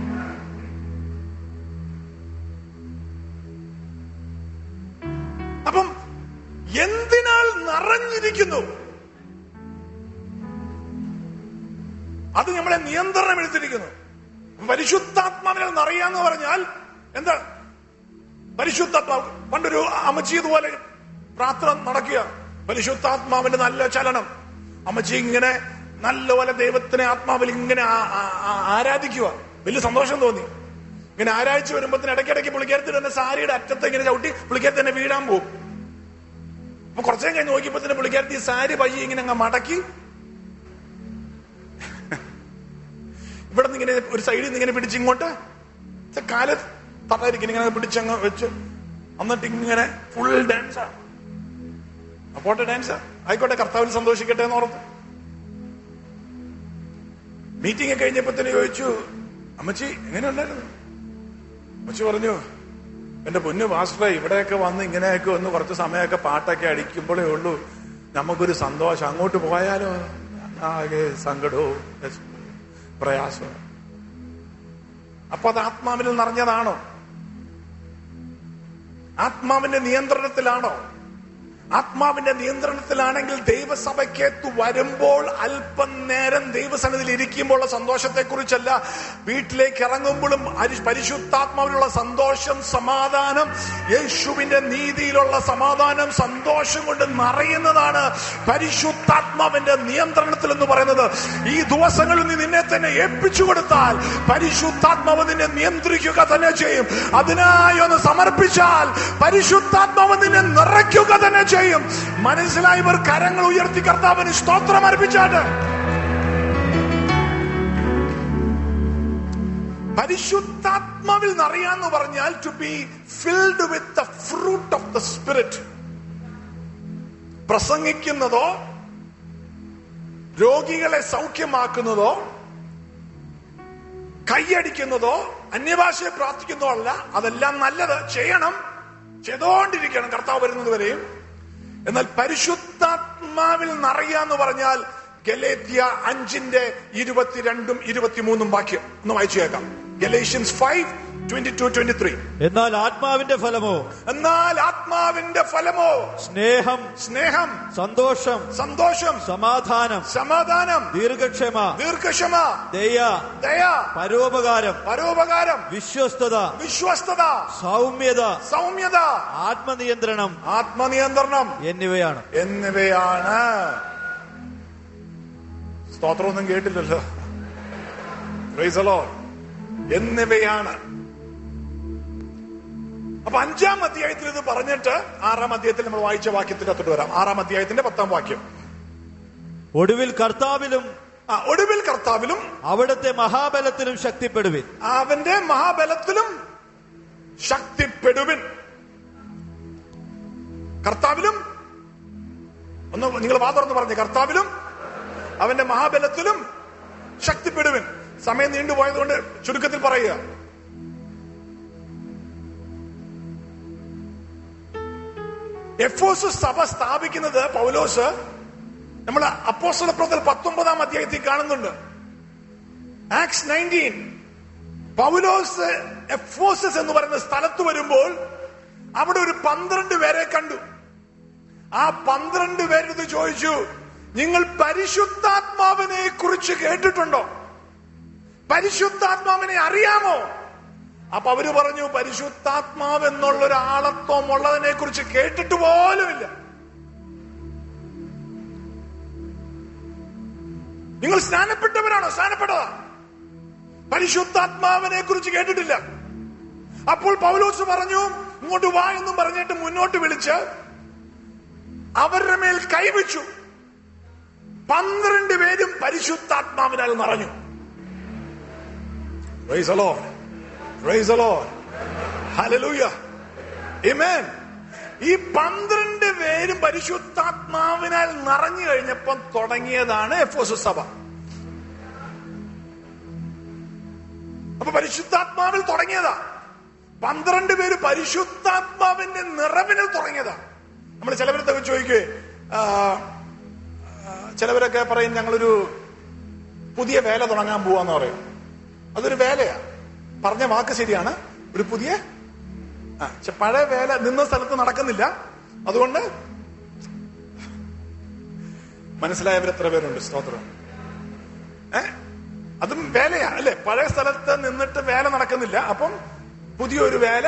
അപ്പം എന്തിനാൽ നിറഞ്ഞിരിക്കുന്നു അത് നമ്മളെ നിയന്ത്രണം എടുത്തിരിക്കുന്നു പരിശുദ്ധാത്മാവിനെ നിറയാന്ന് പറഞ്ഞാൽ എന്താ പരിശുദ്ധാത്മാവ് പണ്ടൊരു അമ്മച്ചി ഇതുപോലെ പ്രാർത്ഥന നടക്കുക പരിശുദ്ധാത്മാവിന്റെ നല്ല ചലനം അമ്മച്ചി ഇങ്ങനെ നല്ലപോലെ ദൈവത്തിനെ ആത്മാവിൽ ഇങ്ങനെ ആ- ആ- ആ- ആരാധിക്കുക വലിയ സന്തോഷം തോന്നി ഇങ്ങനെ ആരാഴ്ച വരുമ്പോഴത്തേന് ഇടയ്ക്കിടയ്ക്ക് പുള്ളിക്കാരത്തിൽ തന്നെ സാരിയുടെ അറ്റത്ത് ഇങ്ങനെ ചവിട്ടി പുള്ളിക്കാരത്തി തന്നെ വീഴാൻ പോകും അപ്പൊ കുറച്ചേം കഴിഞ്ഞ് നോക്കിയപ്പോ തന്നെ പുള്ളിക്കാരത്തി ഈ സാരി പയ്യെ ഇങ്ങനെ അങ്ങ് മടക്കി ഇവിടെ നിന്ന് ഇങ്ങനെ ഒരു സൈഡിൽ നിന്ന് ഇങ്ങനെ പിടിച്ച് ഇങ്ങോട്ട് ചെ- കാല് തട്ടായിരിക്കും ഇങ്ങനെ പിടിച്ചങ്ങ് വെച്ച് എന്നിട്ട് ഇങ്ങനെ ഫുൾ ഡാൻസാ അപ്പോട്ടെ ഡാൻസാ ആയിക്കോട്ടെ കർത്താവിൽ സന്തോഷിക്കട്ടെ എന്ന് ഓർത്ത് മീറ്റിംഗ് കഴിഞ്ഞപ്പോ തന്നെ ചോദിച്ചു അമ്മച്ചി എങ്ങനെ ഉണ്ടായിരുന്നു അമ്മച്ചി പറഞ്ഞു എന്റെ പൊന്നു പാസ്റ്ററെ ഇവിടെയൊക്കെ വന്ന് ഇങ്ങനെയൊക്കെ ഒന്ന് കുറച്ച് സമയമൊക്കെ പാട്ടൊക്കെ അടിക്കുമ്പോഴേ ഉള്ളൂ നമുക്കൊരു സന്തോഷം അങ്ങോട്ട് പോയാലോ ആകെ സങ്കടവും വിഷമവും, പ്രയാസവും അപ്പൊ അത് ആത്മാവിൽ നിറഞ്ഞതാണോ ആത്മാവിന്റെ നിയന്ത്രണത്തിലാണോ ആത്മാവിന്റെ നിയന്ത്രണത്തിലാണെങ്കിൽ ദൈവസഭയ്ക്കകത്ത് വരുമ്പോൾ അല്പം നേരം ദൈവസന്നിധിയിൽ ഇരിക്കുമ്പോഴുള്ള സന്തോഷത്തെ കുറിച്ചല്ല വീട്ടിലേക്ക് ഇറങ്ങുമ്പോഴും അരി- പരിശുദ്ധാത്മാവിലുള്ള സന്തോഷം സമാധാനം യേശുവിന്റെ നീതിയിലുള്ള സമാധാനം സന്തോഷം കൊണ്ട് നിറയുന്നതാണ് പരിശുദ്ധാത്മാവിന്റെ നിയന്ത്രണത്തിൽ എന്ന് പറയുന്നത് ഈ ദിവസങ്ങളിൽ നീ നിന്നെ തന്നെ ഏൽപ്പിച്ചു കൊടുത്താൽ പരിശുദ്ധാത്മാവ് നിന്നെ നിയന്ത്രിക്കുക തന്നെ ചെയ്യും അതിനായി ഒന്ന് സമർപ്പിച്ചാൽ പരിശുദ്ധാത്മാവ് നിന്നെ നിറയ്ക്കുക തന്നെ ചെയ്യും മനസ്സിലായവർ കരങ്ങൾ ഉയർത്തി കർത്താവിന് സ്തോത്രം അർപ്പിച്ചാട്ട് പരിശുദ്ധാത്മാവിൽ നിറയാന്ന് പറഞ്ഞാൽ to be filled with the fruit of the spirit പ്രസംഗിക്കുന്നതോ രോഗികളെ സൗഖ്യമാക്കുന്നതോ കൈയടിക്കുന്നതോ അന്യഭാഷയെ പ്രാർത്ഥിക്കുന്നതോ അല്ല അതെല്ലാം നല്ലത് ചെയ്യണം ചെയ്തോണ്ടിരിക്കണം കർത്താവ് വരുന്നത് വരെയും എന്നാൽ പരിശുദ്ധാത്മാവിൽ നിറയാന്ന് പറഞ്ഞാൽ ഗലേത്യ അഞ്ചിന്റെ ഇരുപത്തിരണ്ടും ഇരുപത്തിമൂന്നും വാക്യം ഒന്ന് വായിച്ചു കേൾക്കാം Galatians five twenty two twenty three എന്നാൽ ആത്മാവിന്റെ ഫലമോ എന്നാൽ ആത്മാവിന്റെ ഫലമോ സ്നേഹം സ്നേഹം സന്തോഷം സന്തോഷം സമാധാനം സമാധാനം ദീർഘക്ഷമ ദീർഘക്ഷമ ദയ ദയ പരോപകാരം പരോപകാരം വിശ്വസ്തത വിശ്വസ്തത സൗമ്യത സൗമ്യത ആത്മനിയന്ത്രണം ആത്മനിയന്ത്രണം എന്നിവയാണ് എന്നിവയാണ് സ്തോത്രമൊന്നും കേട്ടില്ലല്ലോ Praise the Lord. എന്നിവയാണ് അപ്പൊ അഞ്ചാം അധ്യായത്തിൽ ഇത് പറഞ്ഞിട്ട് ആറാം അധ്യായത്തിൽ നമ്മൾ വായിച്ച വാക്യത്തിന്റെ അത്തോട്ട് വരാം ആറാം അധ്യായത്തിന്റെ പത്താം വാക്യം ഒടുവിൽ കർത്താവിലും ആ ഒടുവിൽ കർത്താവിലും അവിടുത്തെ മഹാബലത്തിലും ശക്തിപ്പെടുവിൻ അവന്റെ മഹാബലത്തിലും ശക്തിപ്പെടുവിൻ കർത്താവിലും ഒന്ന് നിങ്ങൾ വാ തുറന്ന് പറഞ്ഞു കർത്താവിലും അവന്റെ മഹാബലത്തിലും ശക്തിപ്പെടുവിൻ സമയം നീണ്ടുപോയതുകൊണ്ട് ചുരുക്കത്തിൽ പറയുക എഫോസ് സഭ സ്ഥാപിക്കുന്നത് പൗലോസ് നമ്മൾ അപ്പോസ്തല പ്രവർത്തനം പത്തൊമ്പതാം അധ്യായത്തിൽ കാണുന്നുണ്ട് ആക്സ് നയൻറ്റീൻ പൗലോസ് എഫോസസ് എന്ന് പറയുന്ന സ്ഥലത്ത് വരുമ്പോൾ അവിടെ ഒരു പന്ത്രണ്ട് പേരെ കണ്ടു ആ പന്ത്രണ്ട് പേരത് ചോദിച്ചു നിങ്ങൾ പരിശുദ്ധാത്മാവിനെ കുറിച്ച് കേട്ടിട്ടുണ്ടോ പരിശുദ്ധാത്മാവിനെ അറിയാമോ അപ്പൊ അവര് പറഞ്ഞു പരിശുദ്ധാത്മാവ് എന്നുള്ള ഒരു ആളത്വം ഉള്ളതിനെ കുറിച്ച് കേട്ടിട്ട് പോലുമില്ല നിങ്ങൾ സ്നാനപ്പെട്ടവരാണോ സ്നാനപ്പെട്ടതാ പരിശുദ്ധാത്മാവിനെ കുറിച്ച് കേട്ടിട്ടില്ല അപ്പോൾ പൗലോസ് പറഞ്ഞു ഇങ്ങോട്ട് വാ എന്നും പറഞ്ഞിട്ട് മുന്നോട്ട് വിളിച്ച് അവരുടെ മേൽ കൈവച്ചു പന്ത്രണ്ട് പേരും പരിശുദ്ധാത്മാവിനാൽ നിറഞ്ഞു Praise the Lord. Praise the Lord. Hallelujah. Amen. ഈ പന്ത്രണ്ട് പേരും പരിശുദ്ധാത്മാവിനാൽ നിറഞ്ഞു കഴിഞ്ഞപ്പം തുടങ്ങിയതാണ് എഫോസ് സഭ അപ്പൊ പരിശുദ്ധാത്മാവിൽ തുടങ്ങിയതാ പന്ത്രണ്ട് പേര് പരിശുദ്ധാത്മാവിന്റെ നിറവിൽ തുടങ്ങിയതാ നമ്മൾ ചിലവരത്തൊക്കെ ചോദിക്കേ ചിലവരൊക്കെ പറയും ഞങ്ങളൊരു പുതിയ വേല തുടങ്ങാൻ പോവാന്ന് പറയും അതൊരു വേലയാ പറഞ്ഞ വാക്ക് ശരിയാണ് ഒരു പുതിയ ആ പക്ഷെ പഴയ വേല നിന്ന സ്ഥലത്ത് നടക്കുന്നില്ല അതുകൊണ്ട് മനസ്സിലായവർ എത്ര പേരുണ്ട് സ്തോത്രം ഏ അതും വേലയാ അല്ലെ പഴയ സ്ഥലത്ത് നിന്നിട്ട് വേല നടക്കുന്നില്ല അപ്പം പുതിയൊരു വേല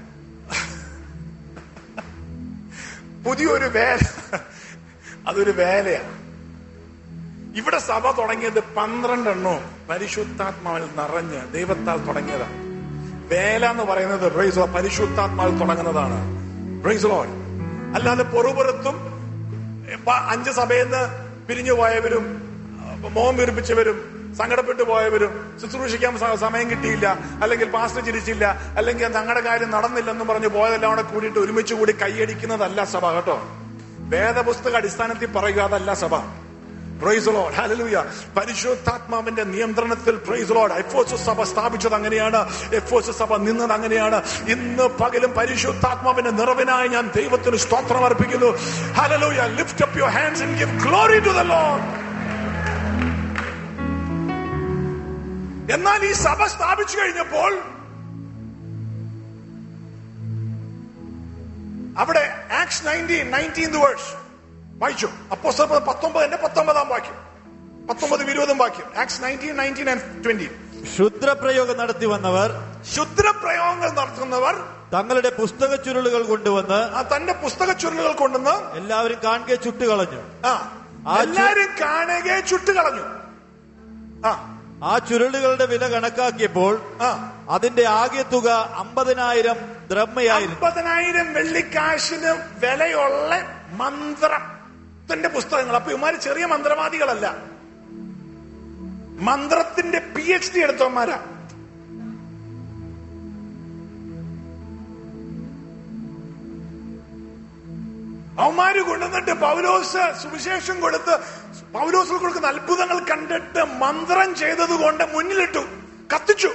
പുതിയൊരു വേല അതൊരു വേലയാണ് ഇവിടെ സഭ തുടങ്ങിയത് പന്ത്രണ്ടെണ്ണവും പരിശുദ്ധാത്മാവിൽ നിറഞ്ഞ് ദൈവത്താൽ തുടങ്ങിയതാണ് വേല എന്ന് പറയുന്നത് പ്രൈസ് പരിശുദ്ധാത്മാവിൽ തുടങ്ങുന്നതാണ് പ്രൈസ് ലോഡ് അല്ലാതെ പൊറുപുറത്തും ഇപ്പൊ അഞ്ച് സഭയിൽ നിന്ന് പിരിഞ്ഞു പോയവരും മോഹം വീർപ്പിച്ചവരും സങ്കടപ്പെട്ടു പോയവരും ശുശ്രൂഷിക്കാൻ സ- സമയം കിട്ടിയില്ല അല്ലെങ്കിൽ പാസ്റ്റർ ചിരിച്ചില്ല അല്ലെങ്കിൽ ഞങ്ങളുടെ കാര്യം നടന്നില്ലെന്നും പറഞ്ഞ് പോയതെല്ലാം കൂടെ കൂടിയിട്ട് ഒരുമിച്ച് കൂടി കൈയടിക്കുന്നതല്ല സഭ കേട്ടോ വേദപുസ്തക അടിസ്ഥാനത്തിൽ പറയുക അതല്ല സഭ പ്രൈസ് ലോഡ് ഹല്ലേലൂയ പരിശുദ്ധാത്മാവിന്റെ നിയന്ത്രണത്തിൽ പ്രൈസ് ലോഡ് എഫോസ് സഭ സ്ഥാപിച്ചത് അങ്ങനെയാണ് എഫോസ് സഭ നിന്നത് അങ്ങനെയാണ് ഇന്ന് പകലും പരിശുദ്ധാത്മാവിന്റെ നിറവിനായി ഞാൻ ദൈവത്തിന് സ്തോത്രം അർപ്പിക്കുന്നു hallelujah lift up your hands and give glory to the Lord എന്നാൽ ഈ സഭ സ്ഥാപിച്ചു കഴിഞ്ഞപ്പോൾ അവിടെ ആക്സ് നയൻറ്റീൻ നയൻറ്റീൻത് വേഴ്സ് വായിച്ചു അപ്പോ പത്തൊമ്പതിന്റെ പത്തൊമ്പതാം വാക്യം പത്തൊമ്പത് ഇരുപതും വാക്യം Acts nineteen nineteen and twenty ക്ഷുദ്രപ്രയോഗം നടത്തി വന്നവർ ശുദ്രപ്രയോഗങ്ങൾ നടത്തുന്നവർ തങ്ങളുടെ പുസ്തക ചുരുളുകൾ കൊണ്ടുവന്ന് ആ തന്റെ പുസ്തക ചുരുളുകൾ കൊണ്ടുവന്ന് എല്ലാവരും കാണുകെ ചുട്ടുകളഞ്ഞു ആ ആ ചു- എല്ലാരും കാണുകയെ ചുട്ടുകളഞ്ഞു ആ ആ ചുരുളുകളുടെ വില കണക്കാക്കിയപ്പോൾ ആ അതിന്റെ ആകെ തുക അമ്പതിനായിരം ദ്രഹ്മയായിരുന്നു അമ്പതിനായിരം വെള്ളിക്കാശിന് വിലയുള്ള മന്ത്രത്തിന്റെ പുസ്തകങ്ങൾ അപ്പൊ ഇവന്മാര് ചെറിയ മന്ത്രവാദികളല്ല മന്ത്രത്തിന്റെ പി എച്ച് ഡി എടുത്തവന്മാരാ അവന്മാര് കൊണ്ടുവന്നിട്ട് പൗലോസ് സുവിശേഷം കൊടുത്ത് പൗലോസിൽ കൊടുക്കുന്ന അത്ഭുതങ്ങൾ കണ്ടിട്ട് മന്ത്രം ചെയ്തത് കൊണ്ട് മുന്നിലിട്ടു കത്തിച്ചു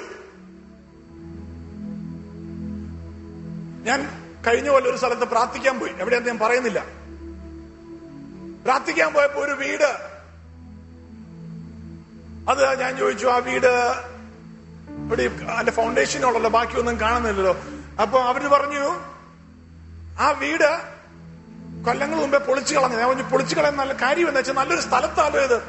ഞാൻ കഴിഞ്ഞ പോലെ ഒരു സ്ഥലത്ത് പ്രാർത്ഥിക്കാൻ പോയി എവിടെയാന്ന് ഞാൻ പറയുന്നില്ല പ്രാർത്ഥിക്കാൻ പോയപ്പോ ഒരു വീട് അത് ഞാൻ ചോദിച്ചു ആ വീട് ഇവിടെ അതിന്റെ ഫൗണ്ടേഷനുള്ളല്ലോ ബാക്കിയൊന്നും കാണുന്നില്ലല്ലോ അപ്പൊ അവര് പറഞ്ഞു ആ വീട് കൊല്ലങ്ങൾ മുമ്പേ പൊളിച്ചു കളഞ്ഞു ഞാൻ പറഞ്ഞു പൊളിച്ചു കളയാൻ നല്ല കാര്യം എന്ന് വെച്ചാൽ നല്ലൊരു സ്ഥലത്താണല്ലോ ഇത്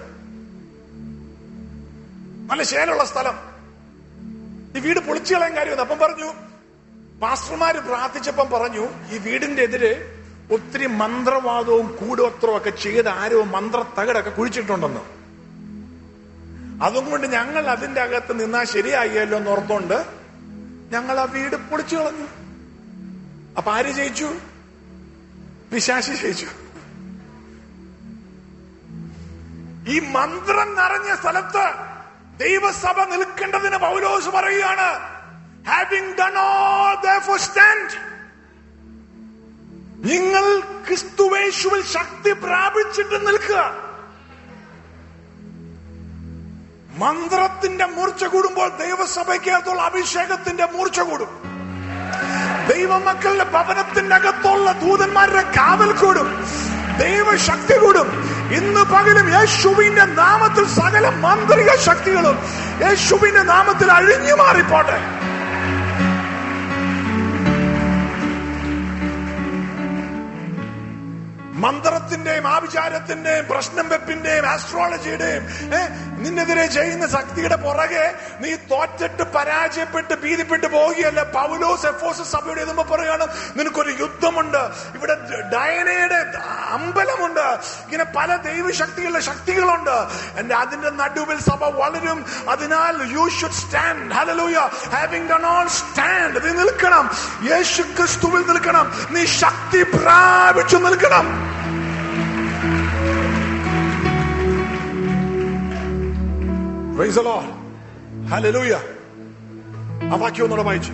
നല്ല ശേലുള്ള സ്ഥലം ഈ വീട് പൊളിച്ചു കളയാൻ കാര്യം അപ്പം പറഞ്ഞു പാസ്റ്റർമാര് പ്രാർത്ഥിച്ചപ്പം പറഞ്ഞു ഈ വീടിന്റെ എതിരെ ഒത്തിരി മന്ത്രവാദവും കൂടോത്രവും ഒക്കെ ചെയ്ത് ആരോ മന്ത്രത്തകടൊക്കെ കുഴിച്ചിട്ടുണ്ടെന്ന് അതുകൊണ്ട് ഞങ്ങൾ അതിന്റെ അകത്ത് നിന്നാ ശരിയായല്ലോ എന്ന് ഓർത്തോണ്ട് ഞങ്ങൾ ആ വീട് പൊളിച്ചു കളഞ്ഞു അപ്പൊ ആര് ജയിച്ചു പിശാശി ജയിച്ചു ഈ മന്ത്രം നിറഞ്ഞ സ്ഥലത്ത് ദൈവസഭ നിൽക്കേണ്ടതിന് പൗലോസ് പറയുകയാണ് having done all therefore stand നിങ്ങൾ ക്രിസ്തുവേശുവിൽ ശക്തി പ്രാപിച്ചിട്ട് നിൽക്കുക മന്ത്രത്തിന്റെ മൂർച്ച കൂടുമ്പോൾ ദൈവസഭയ്ക്കകത്തുള്ള അഭിഷേകത്തിന്റെ മൂർച്ച കൂടും ദൈവമക്കളുടെ ഭവനത്തിന്റെ അകത്തുള്ള ദൂതന്മാരുടെ കാവൽ കൂടും ദൈവശക്തി കൂടും ഇന്ന് പകലും യേശുവിന്റെ നാമത്തിൽ സകല മാന്ത്രിക ശക്തികളും യേശുവിന്റെ നാമത്തിൽ അഴിഞ്ഞു മാറിപ്പോട്ടെ മന്ത്രത്തിന്റെയും ആഭിചാരത്തിന്റെയും പ്രശ്നം വെപ്പിന്റെയും ആസ്ട്രോളജിയുടെയും ഏ, നിന്നെതിരെ ചെയ്യുന്ന ശക്തിയുടെ പുറകെ നീ തോറ്റിട്ട് പരാജയപ്പെട്ട് ഭീതിപ്പെട്ട് പോവുകയല്ല പൗലോസ് എഫോസ് സഭയുടെ എതുമ്പോ പറയുകയാണ് നിനക്കൊരു യുദ്ധമുണ്ട് ഇവിടെ ഡയനയുടെ അമ്പലമുണ്ട് ഇങ്ങനെ പല ദൈവശക്തികളുടെ ശക്തികളുണ്ട് എന്റെ അതിന്റെ നടുവിൽ സഭ വളരും അതിനാൽ you should stand hallelujah having done all stand നീ നിൽക്കണം യേശു ക്രിസ്തുവിൽ നിൽക്കണം നീ ശക്തി പ്രാപിച്ചു നിൽക്കണം Praise the Lord. Hallelujah. ആ വാക്യം ഒന്നുകൂടെ വായിച്ചു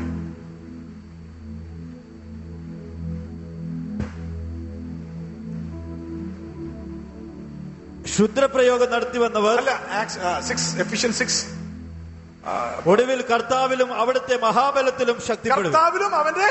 ക്ഷുദ്രപ്രയോഗം നടത്തി വന്നവർ അല്ല സിക്സ് എഫിഷ്യൻ സിക്സ് ഒടുവിൽ കർത്താവിലും അവിടുത്തെ മഹാബലത്തിലും ശക്തിപ്പെടും കർത്താവിലും അവന്റെ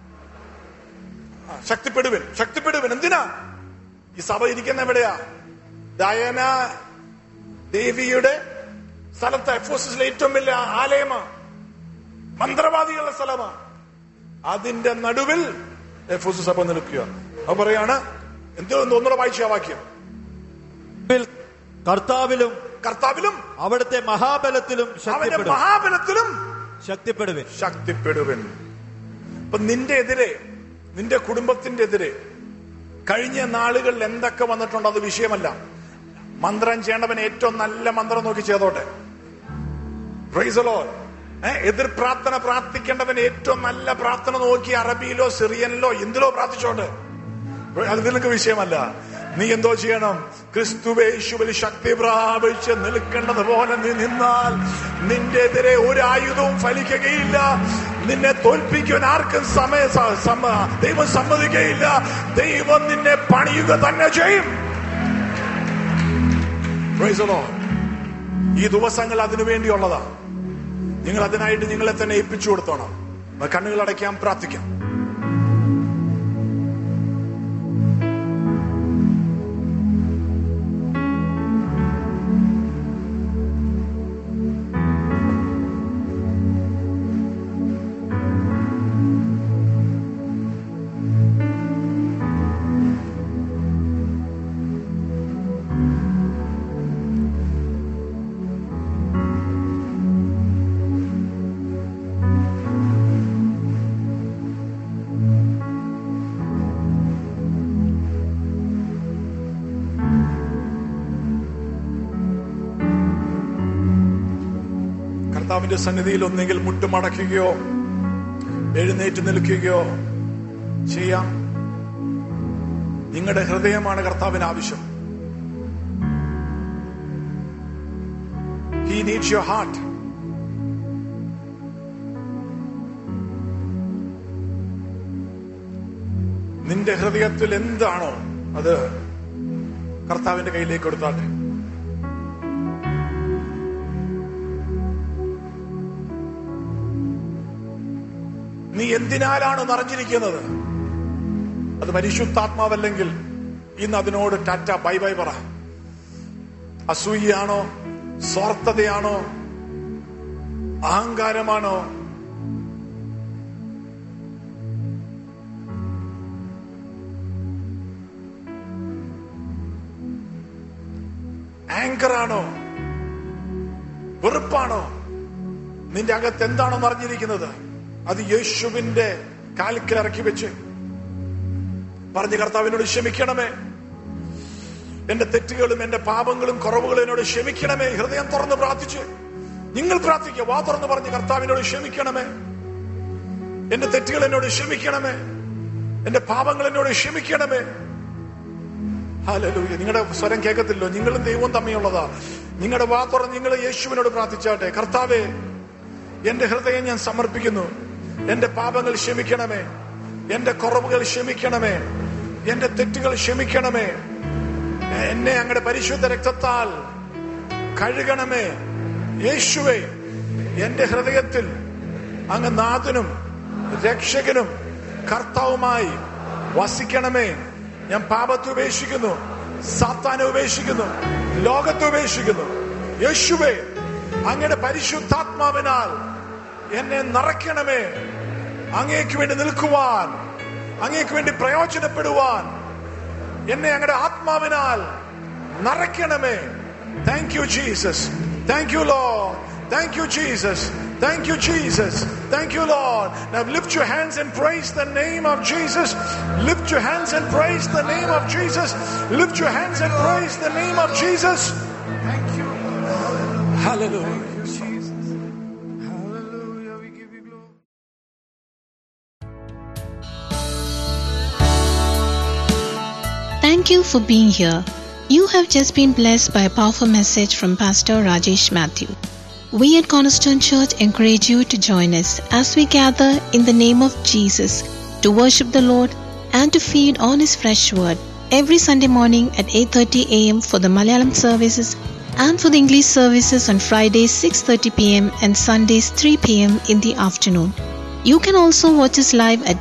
ആ, ശക്തിപ്പെടുവൻ ശക്തിപ്പെടുവൻ എന്തിനാ ഈ സഭ ഇരിക്കുന്ന എവിടെയാ ഡയന ദേവിയുടെ സ്ഥലത്ത് എഫോസിലെ ഏറ്റവും വലിയ ആലയമാ മന്ത്രവാദികളുടെ സ്ഥലമാ അതിന്റെ നടുവിൽ എഫോസ് സഭ നിൽക്കുക അത് പറയാണ് എന്തോ ഒന്നുകൂടെ വായിച്ചു ആ വാക്യം ഒടുവിൽ കർത്താവിലും കർത്താവിലും അവിടുത്തെ മഹാബലത്തിലും അവന്റെ ശക്തിപ്പെടും മഹാബലത്തിലും ശക്തിപ്പെടുവിൻ ശക്തിപ്പെടുവൻ അപ്പൊ നിന്റെ എതിരെ നിന്റെ കുടുംബത്തിന്റെ എതിരെ കഴിഞ്ഞ നാളുകളിൽ എന്തൊക്കെ വന്നിട്ടുണ്ടോ അത് വിഷയമല്ല മന്ത്രം ചെയ്യേണ്ടവൻ ഏറ്റവും നല്ല മന്ത്രം നോക്കി ചെയ്തോട്ടെ Praise the Lord. ഏ, എതിർ പ്രാർത്ഥന പ്രാർത്ഥിക്കേണ്ടവൻ ഏറ്റവും നല്ല പ്രാർത്ഥന നോക്കി അറബിയിലോ സിറിയനിലോ എന്തിലോ പ്രാർത്ഥിച്ചോട്ടെ അത് നിനക്ക് വിഷയമല്ല നീ എന്തോ ചെയ്യണം ക്രിസ്തുവേശുവിൽ ശക്തി പ്രാപിച്ച് നിൽക്കേണ്ടത് പോലെ നീ നിന്നാൽ നിന്റെ എതിരെ ഒരു ആയുധവും ഫലിക്കുകയില്ല നിന്നെ തോൽപ്പിക്കുവാൻ ആർക്കും സമയ സ- സമ്മ- ദൈവം സമ്മതിക്കുകയില്ല ദൈവം നിന്നെ പണിയുക തന്നെ ചെയ്യും Praise the Lord. ഈ ദിവസങ്ങൾ അതിനു വേണ്ടിയുള്ളതാ നിങ്ങൾ അതിനായിട്ട് നിങ്ങളെ തന്നെ ഏൽപ്പിച്ചു കൊടുത്തോണം കണ്ണുകൾ അടയ്ക്കാം പ്രാർത്ഥിക്കാം കർത്താവിന്റെ സന്നിധിയിൽ ഒന്നെങ്കിൽ മുട്ടുമടക്കുകയോ എഴുന്നേറ്റ് നിൽക്കുകയോ ചെയ്യാം നിങ്ങളുടെ ഹൃദയമാണ് കർത്താവിന് ആവശ്യം ഹി നീഡ്സ് യുവർ ഹാർട്ട് നിന്റെ ഹൃദയത്തിൽ എന്താണോ അത് കർത്താവിന്റെ കയ്യിലേക്ക് കൊടുത്താട്ടെ നീ എന്തിനാലാണ് നിറഞ്ഞിരിക്കുന്നത് അത് പരിശുദ്ധാത്മാവല്ലെങ്കിൽ ഇന്ന് അതിനോട് ടാറ്റ ബൈ ബൈ പറ അസൂയയാണോ സ്വാർത്ഥതയാണോ അഹങ്കാരമാണോ ആങ്കറാണോ വെറുപ്പാണോ നിന്റെ അകത്ത് എന്താണോ അറിഞ്ഞിരിക്കുന്നത് അത് യേശുവിന്റെ കാലിക്കൽ ഇറക്കി വെച്ച് പറഞ്ഞ് കർത്താവിനോട് ക്ഷമിക്കണമേ എന്റെ തെറ്റുകളും എന്റെ പാപങ്ങളും കുറവുകളും എന്നോട് ക്ഷമിക്കണമേ ഹൃദയം തുറന്ന് പ്രാർത്ഥിച്ച് നിങ്ങൾ പ്രാർത്ഥിക്കുക വാ തുറന്ന് പറഞ്ഞ് കർത്താവിനോട് ക്ഷമിക്കണമേ എന്റെ തെറ്റുകൾ എന്നോട് ക്ഷമിക്കണമേ എന്റെ പാപങ്ങൾ എന്നോട് ക്ഷമിക്കണമേ ഹാലലൂയ നിങ്ങളുടെ സ്വരം കേൾക്കത്തില്ലോ നിങ്ങളും ദൈവവും തമ്മിലുള്ളതാ നിങ്ങളുടെ വാ തുറന്ന് നിങ്ങൾ യേശുവിനോട് പ്രാർത്ഥിച്ചാട്ടെ കർത്താവേ എന്റെ ഹൃദയം ഞാൻ സമർപ്പിക്കുന്നു എന്റെ പാപങ്ങൾ ക്ഷമിക്കണമേ എന്റെ കുറവുകൾ ക്ഷമിക്കണമേ എന്റെ തെറ്റുകൾ ക്ഷമിക്കണമേ എന്നെ അങ്ങയുടെ പരിശുദ്ധ രക്തത്താൽ കഴുകണമേ യേശുവേ എന്റെ ഹൃദയത്തിൽ അങ്ങ് നാഥനും രക്ഷകനും കർത്താവുമായി വസിക്കണമേ ഞാൻ പാപത്തെ ഉപേക്ഷിക്കുന്നു സാത്താനെ ഉപേക്ഷിക്കുന്നു ലോകത്തെ ഉപേക്ഷിക്കുന്നു യേശുവേ അങ്ങയുടെ പരിശുദ്ധാത്മാവിനാൽ എന്നെ നിറയ്ക്കണമേ അങ്ങേക്ക് വേണ്ടി നിൽക്കുവാൻ അങ്ങേക്ക് വേണ്ടി പ്രയോജനപ്പെടുവാൻ എന്നെ അങ്ങയുടെ ആത്മാവിനാൽ നിറയ്ക്കണമേ thank you Jesus thank you Lord thank you Jesus thank you Jesus thank you Lord Now lift your hands and praise the name of Jesus. Lift your hands and praise the name of Jesus. Lift your hands and praise the name of Jesus. Thank you. Hallelujah. Thank you, Jesus. Hallelujah. We give you glory. Thank you for being here. You have just been blessed by a powerful message from Pastor Rajesh Matthew. We at Cornerstone Church encourage you to join us as we gather in the name of Jesus to worship the Lord and to feed on his fresh word every Sunday morning at 8:30 a.m. for the Malayalam services and for the English services on Fridays 6:30 p.m. and Sundays 3 p.m. in the afternoon. You can also watch us live at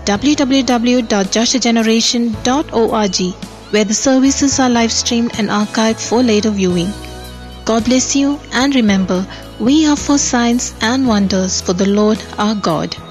www.joshageneration.org where the services are live streamed and archived for later viewing. God bless you and remember, we are for signs and wonders for the Lord our God.